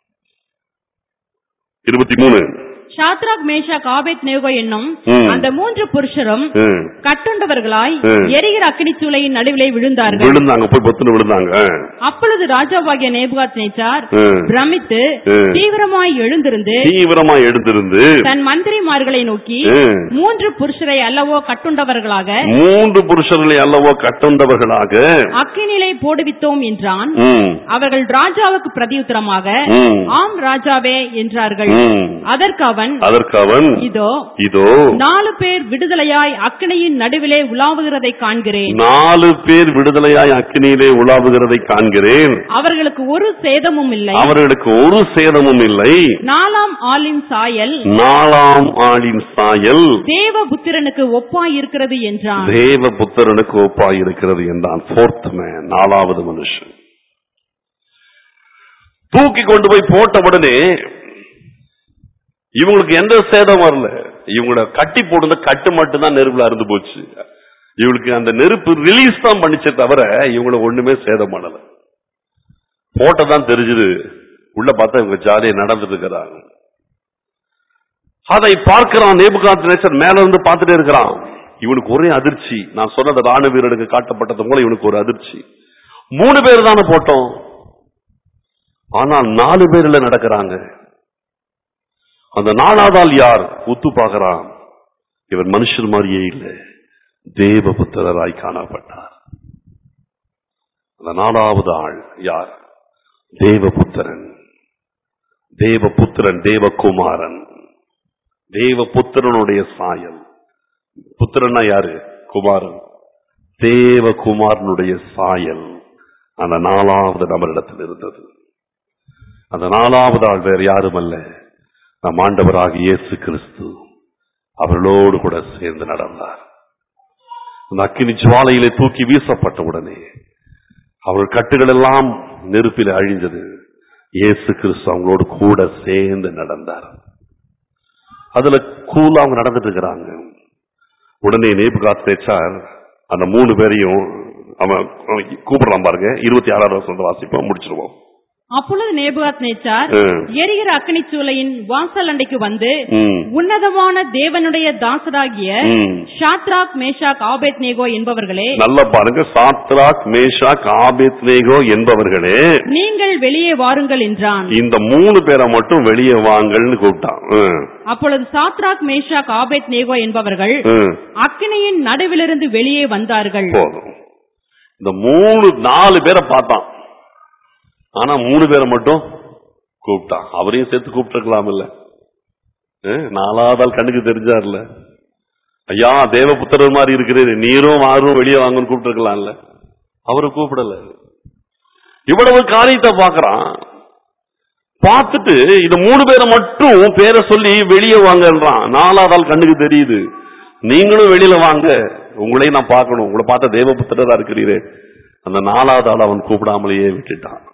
இருபத்தி மூணு ஷாத்ராக் மேஷாக் ஆபேத் நேகோ என்னும் ம். அந்த மூன்று புருஷரும் ம். கட்டுண்டவர்களாய் ம். எரிகிற அக்னி சூளையின் நடுவிலே விழுந்தார்கள் விழுந்தாங்க போய் பொத்துன்னு விழுந்தாங்க அப்பொழுது ராஜாவாகிய நேபுகாத் நேச்சார் ம். பிரமித்து ம். தீவிரமாய் எழுந்திருந்து தீவிரமா எடுத்திருந்து தன் மந்திரிமார்களை நோக்கி ம். மூன்று புருஷரை அல்லவோ கட்டுண்டவர்களாக மூன்று புருஷர்களை அல்லவோ கட்டுண்டவர்களாக அக்கினிலே போடுவித்தோம் என்றான் ம். அவர்கள் ராஜாவுக்கு பிரதியுத்தரமாக ம். ஆம் ராஜாவே என்றார்கள் ம். அதற்கு அவன் அதற்கு அவன் இதோ இதோ நாலு பேர் விடுதலையாய் அக்கினியின் நடுவிலே உலாவுகிறதை காண்கிறேன் நாலு பேர் விடுதலையாய் அக்கினியிலே உலாவுகிறதை காண்கிறேன் அவர்களுக்கு ஒரு சேதமும் இல்லை அவர்களுக்கு ஒரு சேதமும் இல்லை நாலாம் ஆளின் சாயல் நாலாம் ஆளின் சாயல் தேவபுத்திரனுக்கு ஒப்பாய் இருக்கிறது என்றான் தேவ புத்திரனுக்கு ஒப்பாய் இருக்கிறது என்றான் ஃபோர்த் மேன் நாலாவது மனுஷன் தூக்கி கொண்டு போய் போட்ட உடனே இவங்களுக்கு எந்த சேதம் வரல இவங்கள கட்டி போடுந்த கட்டு மட்டும்தான் நெருப்புல அருந்து போச்சு இவங்களுக்கு அந்த நெருப்பு ரிலீஸ் தான் பண்ணிச்சே தவிர இவங்கள ஒண்ணுமே சேதம் பண்ணல போட்டதான் தெரிஞ்சது உள்ள பார்த்தா இவங்க ஜாலியா நடந்துட்டு இருக்கிறாங்க அதை பார்க்கிறான் நேபுகாத் நேச்சர் மேல இருந்து பார்த்துட்டே இருக்கிறான் இவனுக்கு ஒரே அதிர்ச்சி நான் சொன்னது ராணுவ வீரனுக்கு காட்டப்பட்டது போல இவனுக்கு ஒரு அதிர்ச்சி மூணு பேர் தானே போட்டோம் ஆனால் நாலு பேர்ல நடக்கிறாங்க அந்த நாலாதால் யார் உத்து பார்க்கிறான் இவன் மனுஷர் மாதிரியே இல்லை தேவபுத்திரராய் காணப்பட்டார் அந்த நாலாவது ஆள் யார் தேவபுத்திரன் தேவபுத்திரன் தேவகுமாரன் தேவபுத்திரனுடைய சாயல் புத்திரன்னா யாரு குமாரன் தேவகுமாரனுடைய சாயல் அந்த நாலாவது நபரிடத்தில் இருந்தது அந்த நாலாவது ஆள் வேறு யாரும் அல்ல நம் ஆண்டவராக இயேசு கிறிஸ்து அவர்களோடு கூட சேர்ந்து நடந்தார் அந்த அக்கினி ஜுவாலையிலே தூக்கி வீசப்பட்ட உடனே அவர்கள் கட்டுகள் எல்லாம் நெருப்பில் அழிந்தது இயேசு கிறிஸ்து அவங்களோடு கூட சேர்ந்து நடந்தார் அதுல கூலா அவங்க நடந்துட்டு இருக்கிறாங்க உடனே நேபுகாத் பேச்சார் அந்த மூணு பேரையும் அவன் அவன் கூப்பிடலாம் பாருங்க இருபத்தி ஆறாவது வருஷம் வாசிப்போம் முடிச்சிருவோம் அப்பொழுது நேபுகாத் நேச்சார் ம். எரிகிற அக்கினி சூளையின் வாசல் அண்டைக்கு வந்து ம். உன்னதமான தேவனுடைய தாசராகிய ம். ஷாத்ராக் மேஷாக் ஆபேத் நேகோ என்பவர்களே நல்லா பாருங்க சாத்ராக் மேஷாக் ஆபேத்நேகோ என்பவர்களே நீங்கள் வெளியே வாருங்கள் என்றான் இந்த மூணு பேரை மட்டும் வெளியே வாங்கல்னு கூப்பிட்டான் ம். அப்பொழுது சாத்ராக் மேஷாக் ஆபேத் நேகோ என்பவர்கள் ம். அக்கினியின் நடுவிலிருந்து வெளியே வந்தார்கள் போதும் இந்த மூணு நாலு பேரை பார்த்தான் ஆனா மூணு பேரை மட்டும் கூப்பிட்டான் அவரையும் சேர்த்து கூப்பிட்டுருக்கலாம் இல்ல நாலாவது ஆள் கண்ணுக்கு தெரிஞ்சார்ல ஐயா தேவபுத்திரர் மாதிரி இருக்கிறது நீரும் ஆறும் வெளியே வாங்கன்னு கூப்பிட்டுருக்கலாம்ல அவரை கூப்பிடல இவ்வளவு காரியத்தை பார்க்கறான் பார்த்துட்டு இந்த மூணு பேரை மட்டும் பேரை சொல்லி வெளியே வாங்கன்றான் நாலாவது ஆள் கண்ணுக்கு தெரியுது நீங்களும் வெளியில வாங்க உங்களையும் நான் பார்க்கணும் உங்களை பார்த்த தேவபுத்திரரா இருக்கிறீரே அந்த நாலாவது ஆள் அவன் கூப்பிடாமலேயே விட்டுட்டான்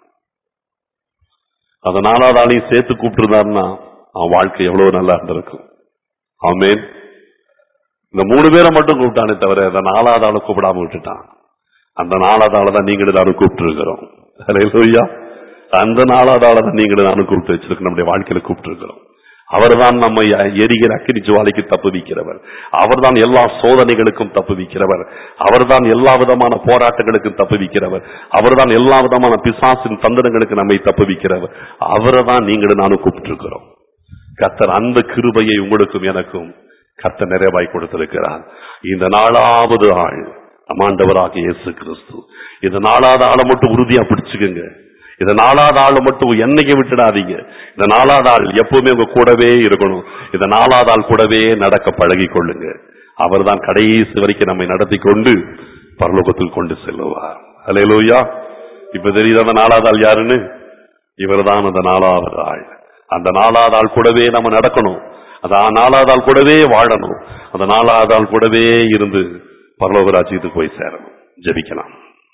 அந்த நாலாவது ஆளையும் சேர்த்து கூப்பிட்டுருந்தாருன்னா அவன் வாழ்க்கை எவ்வளவு நல்லா இருந்திருக்கும் ஆமேன் இந்த மூணு பேரை மட்டும் கூப்பிட்டானே தவிர அந்த நாலாவது ஆளை கூப்பிடாம விட்டுட்டான் அந்த நாலாவது ஆளை தான் நீங்களும் நானும் கூப்பிட்டு இருக்கிறோம் ஹalleluya. அந்த நாலாவது ஆளை தான் நீங்களும் நானும் கூப்பிட்டு வச்சிருக்கோம் நம்முடைய வாழ்க்கையில கூப்பிட்டு இருக்கிறோம் அவர்தான் நம்மை எரிகிற அக்கினி ஜுவாலைக்கு தப்புவிக்கிறவர் அவர்தான் எல்லா சோதனைகளுக்கும் தப்புவிக்கிறவர் அவர்தான் எல்லா விதமான போராட்டங்களுக்கும் தப்புவிக்கிறவர் அவர்தான் எல்லா விதமான பிசாசின் தந்திரங்களுக்கு நம்மை தப்புவிக்கிறவர் அவரை தான் நீங்களும் நானும் கூப்பிட்டு இருக்கிறோம் கர்த்தர் அந்த கிருபையை உங்களுக்கும் எனக்கும் கர்த்தர் நிறைவாய் கொடுத்திருக்கிறார் இந்த நாலாவது ஆள் அமாண்டவராக இயேசு கிறிஸ்து இந்த நாலாவது ஆளை மட்டும் உறுதியா பிடிச்சுக்குங்க இந்த நாலாவது ஆளை மட்டும் என்னைக்கு விட்டுடாதீங்க இந்த நாலாவது ஆள் எப்பவுமே உங்க கூடவே இருக்கணும் இந்த நாலாவது ஆள் கூடவே நடக்க பழகி கொள்ளுங்க அவர்தான் கடைசி வரைக்கும் நம்மை நடத்தி கொண்டு பரலோகத்தில் கொண்டு செல்லுவார் அலையலூயா இப்ப தெரியுது அந்த நாலாவது ஆள் யாருன்னு இவர்தான் அந்த நாலாவது ஆள் அந்த நாலாவது ஆள் கூடவே நம்ம நடக்கணும் அந்த நாலாவது ஆள் கூடவே வாழணும் அந்த நாலாவது ஆள் கூடவே இருந்து பரலோக ராஜ்யத்துக்கு போய் சேரணும் ஜெபிக்கலாம்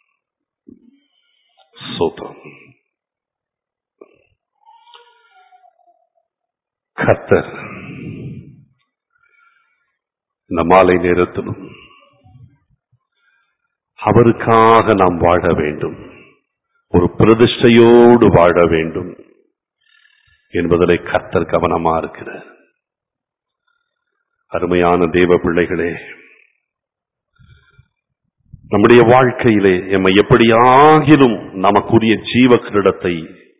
சோத்திரம் கர்த்தர் இந்த மாலை நேரத்திலும் அவருக்காக நாம் வாழ வேண்டும் ஒரு பிரதிஷ்டையோடு வாழ வேண்டும் என்பதிலே கர்த்தர் கவனமா இருக்கிறார் அருமையான தேவ பிள்ளைகளே நம்முடைய வாழ்க்கையிலே எம்மை எப்படியாகிலும் நமக்குரிய ஜீவ கிரீடத்தை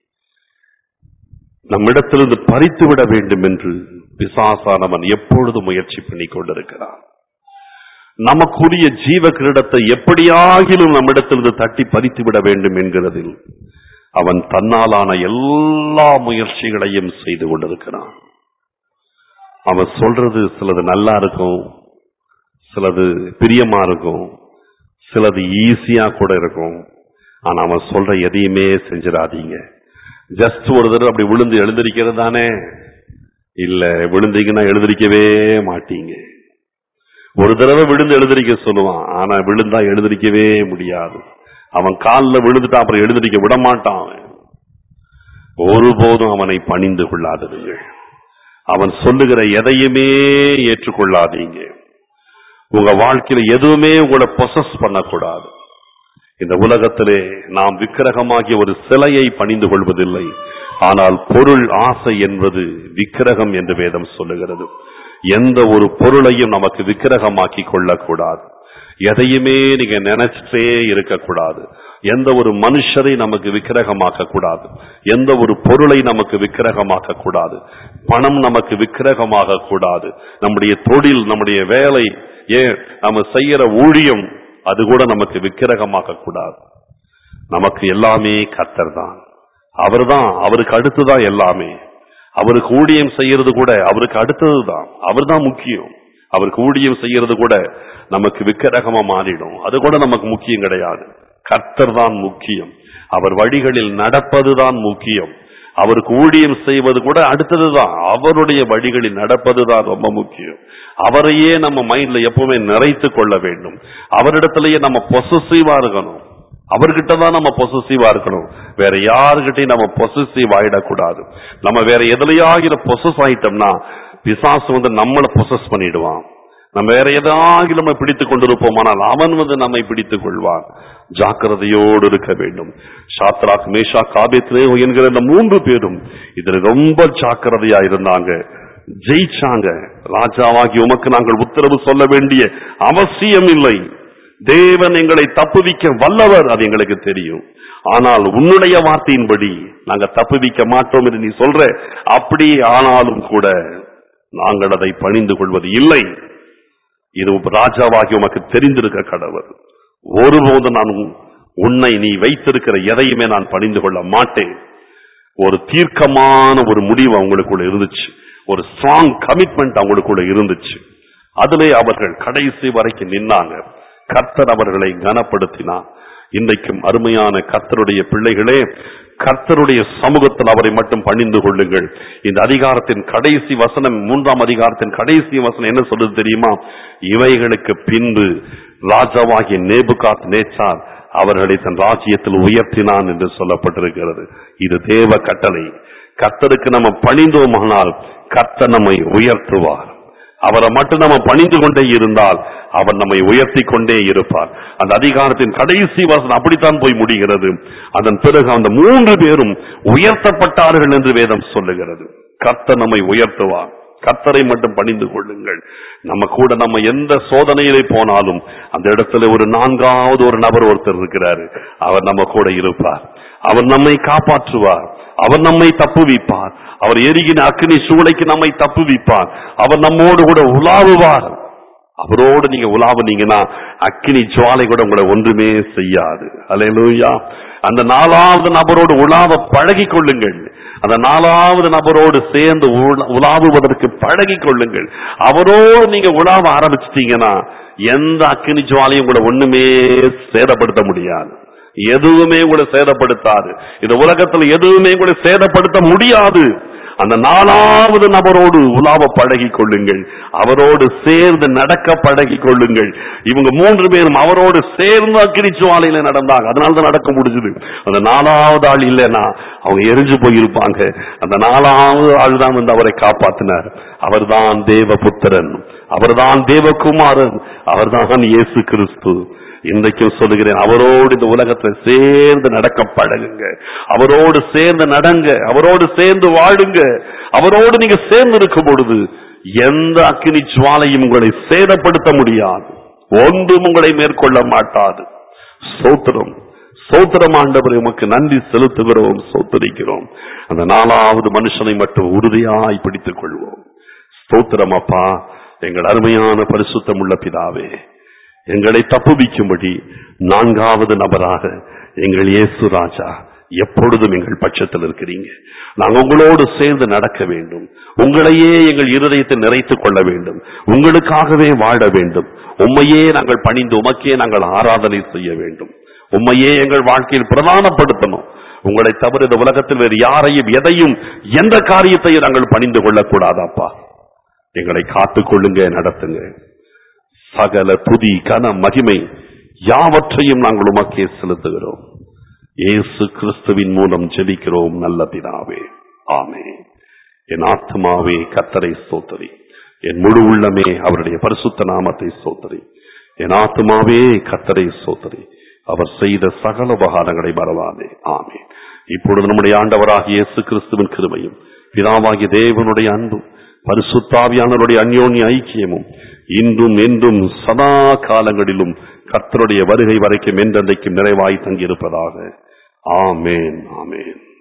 நம்மிடத்திலிருந்து பறித்து விட வேண்டும் என்று பிசாசானவன் எப்பொழுது முயற்சி பண்ணி கொண்டிருக்கிறான் நமக்குரிய ஜீவ கிரீடத்தை எப்படியாகிலும் நம்மிடத்திலிருந்து தட்டி பறித்து விட வேண்டும் என்கிறதில் அவன் தன்னாலான எல்லா முயற்சிகளையும் செய்து கொண்டிருக்கிறான் அவன் சொல்றது சிலது நல்லா இருக்கும் சிலது பிரியமா இருக்கும் சிலது ஈஸியா கூட இருக்கும் ஆனா அவன் சொல்ற எதையுமே செஞ்சிடாதீங்க ஜஸ்ட் ஒரு தடவை அப்படி விழுந்து எழுந்திருக்கிறது தானே இல்ல விழுந்தீங்கன்னா எழுந்திருக்கவே மாட்டீங்க ஒரு தடவை விழுந்து எழுந்திருக்க சொல்லுவான் ஆனா விழுந்தா எழுந்திருக்கவே முடியாது அவன் காலில் விழுந்துட்டா அப்புறம் எழுந்திருக்க விட மாட்டான் அவன். ஒருபோதும் அவனை பணிந்து கொள்ளாததுங்கள் அவன் சொல்லுகிற எதையுமே ஏற்றுக்கொள்ளாதீங்க உங்க வாழ்க்கையில எதுவுமே உங்களை பொசஸ் பண்ணக்கூடாது இந்த உலகத்திலே நாம் விக்கிரகமாகிய ஒரு சிலையை பணிந்து கொள்வதில்லை ஆனால் பொருள் ஆசை என்பது விக்கிரகம் என்று வேதம் சொல்லுகிறது எந்த ஒரு பொருளையும் நமக்கு விக்கிரகமாக்கி கொள்ளக்கூடாது எதையுமே நீங்க நினைச்சிட்டே இருக்கக்கூடாது எந்த ஒரு மனுஷரை நமக்கு விக்கிரகமாக்க கூடாது எந்த ஒரு பொருளை நமக்கு விக்கிரகமாக்க கூடாது பணம் நமக்கு விக்கிரகமாக கூடாது நம்முடைய தொழில் நம்முடைய வேலை ஏன் நம்ம செய்யற ஊழியம் அது கூட நமக்கு விக்கிரகமாக்க கூடாது நமக்கு எல்லாமே கர்த்தர் தான் அவர்தான் அவருக்கு அடுத்துதான் எல்லாமே அவருக்கு ஊழியம் செய்யறது கூட அவருக்கு அடுத்ததுதான் அவர்தான் முக்கியம் அவருக்கு ஊழியம் செய்யறது கூட நமக்கு விக்கிரகமா மாறிடும் அது கூட நமக்கு முக்கியம் கிடையாது கர்த்தர் தான் முக்கியம் அவர் வழிகளில் நடப்பதுதான் முக்கியம் அவருக்கு ஊழியம் செய்வது கூட அடுத்ததுதான் அவருடைய வழிகளில் நடப்பதுதான் ரொம்ப முக்கியம் அவரையே நம்ம மைண்ட்ல எப்பவுமே நிறைத்து கொள்ள வேண்டும் அவரிடத்திலேயே நம்ம பொசசிவா இருக்கணும் அவர்கிட்ட தான் நம்ம பொசசிவா இருக்கணும் வேற யாருகிட்டையும் நம்ம பொசசிவ் ஆயிடக்கூடாது நம்ம வேற எதுலயாகிற பொசஸ் ஆயிட்டோம்னா பிசாசு வந்து நம்மளை பொசஸ் பண்ணிடுவான் நம்ம வேற ஏதாவது நம்ம பிடித்துக் கொண்டிருப்போமானால் அவன் வந்து நம்மை பிடித்துக் கொள்வான் ஜாக்கிரதையோடு இருக்க வேண்டும் சாத்ராக் மேஷா காபித்ரே என்கிற இந்த மூன்று பேரும் இதுல ரொம்ப ஜாக்கிரதையா இருந்தாங்க ஜெயிச்சாங்க ராஜாவாகி உமக்கு நாங்கள் உத்தரவு சொல்ல வேண்டிய அவசியம் இல்லை தேவன் எங்களை தப்புவிக்க வல்லவர் அது எங்களுக்கு தெரியும் ஆனால் உன்னுடைய வார்த்தையின்படி நாங்க தப்புவிக்க மாட்டோம் என்று நீ சொல்ற அப்படி ஆனாலும் கூட நாங்கள் அதை பணிந்து கொள்வது இல்லை இது ராஜாவாகி உமக்கு தெரிந்திருக்க கடவுள் ஒருபோதும் நான் உன்னை நீ வைத்திருக்கிற எதையுமே நான் பணிந்து கொள்ள மாட்டேன் ஒரு தீர்க்கமான ஒரு முடிவு அவங்களுக்குள்ள இருந்துச்சு ஒரு ஸ்ட்ராங் கமிட்மெண்ட் அவங்களுக்குள்ள இருந்துச்சு அதிலே அவர்கள் கடைசி வரைக்கும் நின்னாங்க கர்த்தர் அவர்களை கனப்படுத்தினார் இன்றைக்கும் அருமையான கர்த்தருடைய பிள்ளைகளே கர்த்தருடைய சமூகத்தில் அவரை மட்டும் பணிந்து கொள்ளுங்கள் இந்த அதிகாரத்தின் கடைசி வசனம் மூன்றாம் அதிகாரத்தின் கடைசி வசனம் என்ன சொல்லுது தெரியுமா இவைகளுக்கு பின்பு ராஜாவாகிய நேபுகாத் நேச்சார் அவர்களை தன் ராஜ்யத்தில் உயர்த்தினான் என்று சொல்லப்பட்டிருக்கிறது இது தேவ கட்டளை கர்த்தருக்கு நம்ம பணிந்தோமானால் கர்த்தர் நம்மை உயர்த்துவார் அவரை மட்டும் நம்ம பணிந்து கொண்டே இருந்தால் அவர் நம்மை உயர்த்தி கொண்டே இருப்பார் அந்த அதிகாரத்தின் கடைசி வசனம் அப்படித்தான் போய் முடிகிறது அதன் பிறகு அந்த மூன்று பேரும் உயர்த்தப்பட்டார்கள் என்று வேதம் சொல்லுகிறது கர்த்தர் நம்மை உயர்த்துவார் கர்த்தரை மட்டும் பணிந்து கொள்ளுங்கள் நம்ம கூட நம்ம எந்த சோதனையிலே போனாலும் அந்த இடத்துல ஒரு நான்காவது ஒரு நபர் ஒருத்தர் இருக்கிறாரு அவர் நம்ம கூட இருப்பார் அவர் நம்மை காப்பாற்றுவார் அவர் நம்மை தப்புவிப்பார் அவர் எரிகின அக்னி சூளைக்கு நம்மை தப்புவிப்பார் அவர் நம்மோடு கூட உலாவுவார் அவரோடு நீங்க உலாவுனீங்கன்னா அக்கினி ஜுவாலை கூட உங்களை ஒன்றுமே செய்யாது அல்லேலூயா அந்த நாலாவது நபரோடு உலாவ பழகி கொள்ளுங்கள் அந்த நாலாவது நபரோடு சேர்ந்து உலா- உலாவுவதற்கு பழகி கொள்ளுங்கள் அவரோடு நீங்க உலாவ ஆரம்பிச்சிட்டீங்கன்னா எந்த அக்கினி ஜுவாலையும் உங்களை ஒண்ணுமே சேதப்படுத்த முடியாது எதுவுமே உங்களை சேதப்படுத்தாது இந்த உலகத்துல எதுவுமே உங்களை சேதப்படுத்த முடியாது அந்த நாலாவது நபரோடு உலாவ பழகி கொள்ளுங்கள் அவரோடு சேர்ந்து நடக்க பழகி கொள்ளுங்கள் இவங்க மூன்று பேரும் அவரோடு சேர்ந்து அக்கினி ஜுவாலையில நடந்தாங்க அதனால தான் நடக்க முடிஞ்சது அந்த நாலாவது ஆள் இல்லைன்னா அவங்க எரிஞ்சு போயிருப்பாங்க அந்த நாலாவது ஆள் தான் வந்து அவரை காப்பாத்தினார் அவர்தான் தேவபுத்திரன் அவர்தான் தேவகுமாரன் அவர்தான் இயேசு கிறிஸ்து இன்றைக்கும் சொல்லுகிறேன் அவரோடு இந்த உலகத்துல சேர்ந்து நடக்க பழகுங்க அவரோடு சேர்ந்து நடங்க அவரோடு சேர்ந்து வாழுங்க அவரோடு நீங்க சேர்ந்து இருக்கும் பொழுது எந்த அக்கினி ஜுவாலையும் உங்களை சேதப்படுத்த முடியாது ஒன்றும் உங்களை மேற்கொள்ள மாட்டாது சோத்திரம் சோத்திரம் ஆண்டவரை உமக்கு நன்றி செலுத்துகிறோம் சோத்தரிக்கிறோம் அந்த நாலாவது மனுஷனை மட்டும் உறுதியாய் பிடித்துக் கொள்வோம் ஸ்தோத்திரம் அப்பா எங்கள் அருமையான பரிசுத்தம் உள்ள பிதாவே எங்களை தப்புவிக்கும்படி நான்காவது நபராக எங்கள் இயேசு ராஜா எப்பொழுதும் எங்கள் பட்சத்தில் இருக்கிறீங்க நாங்கள் உங்களோடு சேர்ந்து நடக்க வேண்டும் உங்களையே எங்கள் இருதயத்தை நிறைத்துக் கொள்ள வேண்டும் உங்களுக்காகவே வாழ வேண்டும் உம்மையே நாங்கள் பணிந்து உமக்கே நாங்கள் ஆராதனை செய்ய வேண்டும் உம்மையே எங்கள் வாழ்க்கையில் பிரதானப்படுத்தணும் உங்களை தவிர இந்த உலகத்தில் வேறு யாரையும் எதையும் எந்த காரியத்தையும் நாங்கள் பணிந்து கொள்ளக்கூடாதாப்பா எங்களை காத்துக்கொள்ளுங்க நடத்துங்க சகல துதி கன மகிமை யாவற்றையும் நாங்கள் உமக்கே செலுத்துகிறோம் இயேசு கிறிஸ்துவின் மூலம் ஜெபிக்கிறோம் நல்ல பிதாவே ஆமே என் ஆத்மாவே கத்தரை சோத்தரி என் முழு உள்ளமே அவருடைய பரிசுத்த நாமத்தை சோத்தரி என் ஆத்மாவே கத்தரை சோத்தரி அவர் செய்த சகல உபகாரங்களை மறவாதே ஆமே இப்பொழுது நம்முடைய ஆண்டவராகிய இயேசு கிறிஸ்துவின் கிருபையும் பிதாவாகிய தேவனுடைய அன்பும் பரிசுத்தாவியானவருடைய அந்யோன்ய ஐக்கியமும் இன்றும் என்றும் சதா காலங்களிலும் கர்த்தருடைய வருகை வரைக்கும் என்றென்றைக்கும் நிறைவாய் தங்கியிருப்பதாக ஆமேன் ஆமேன்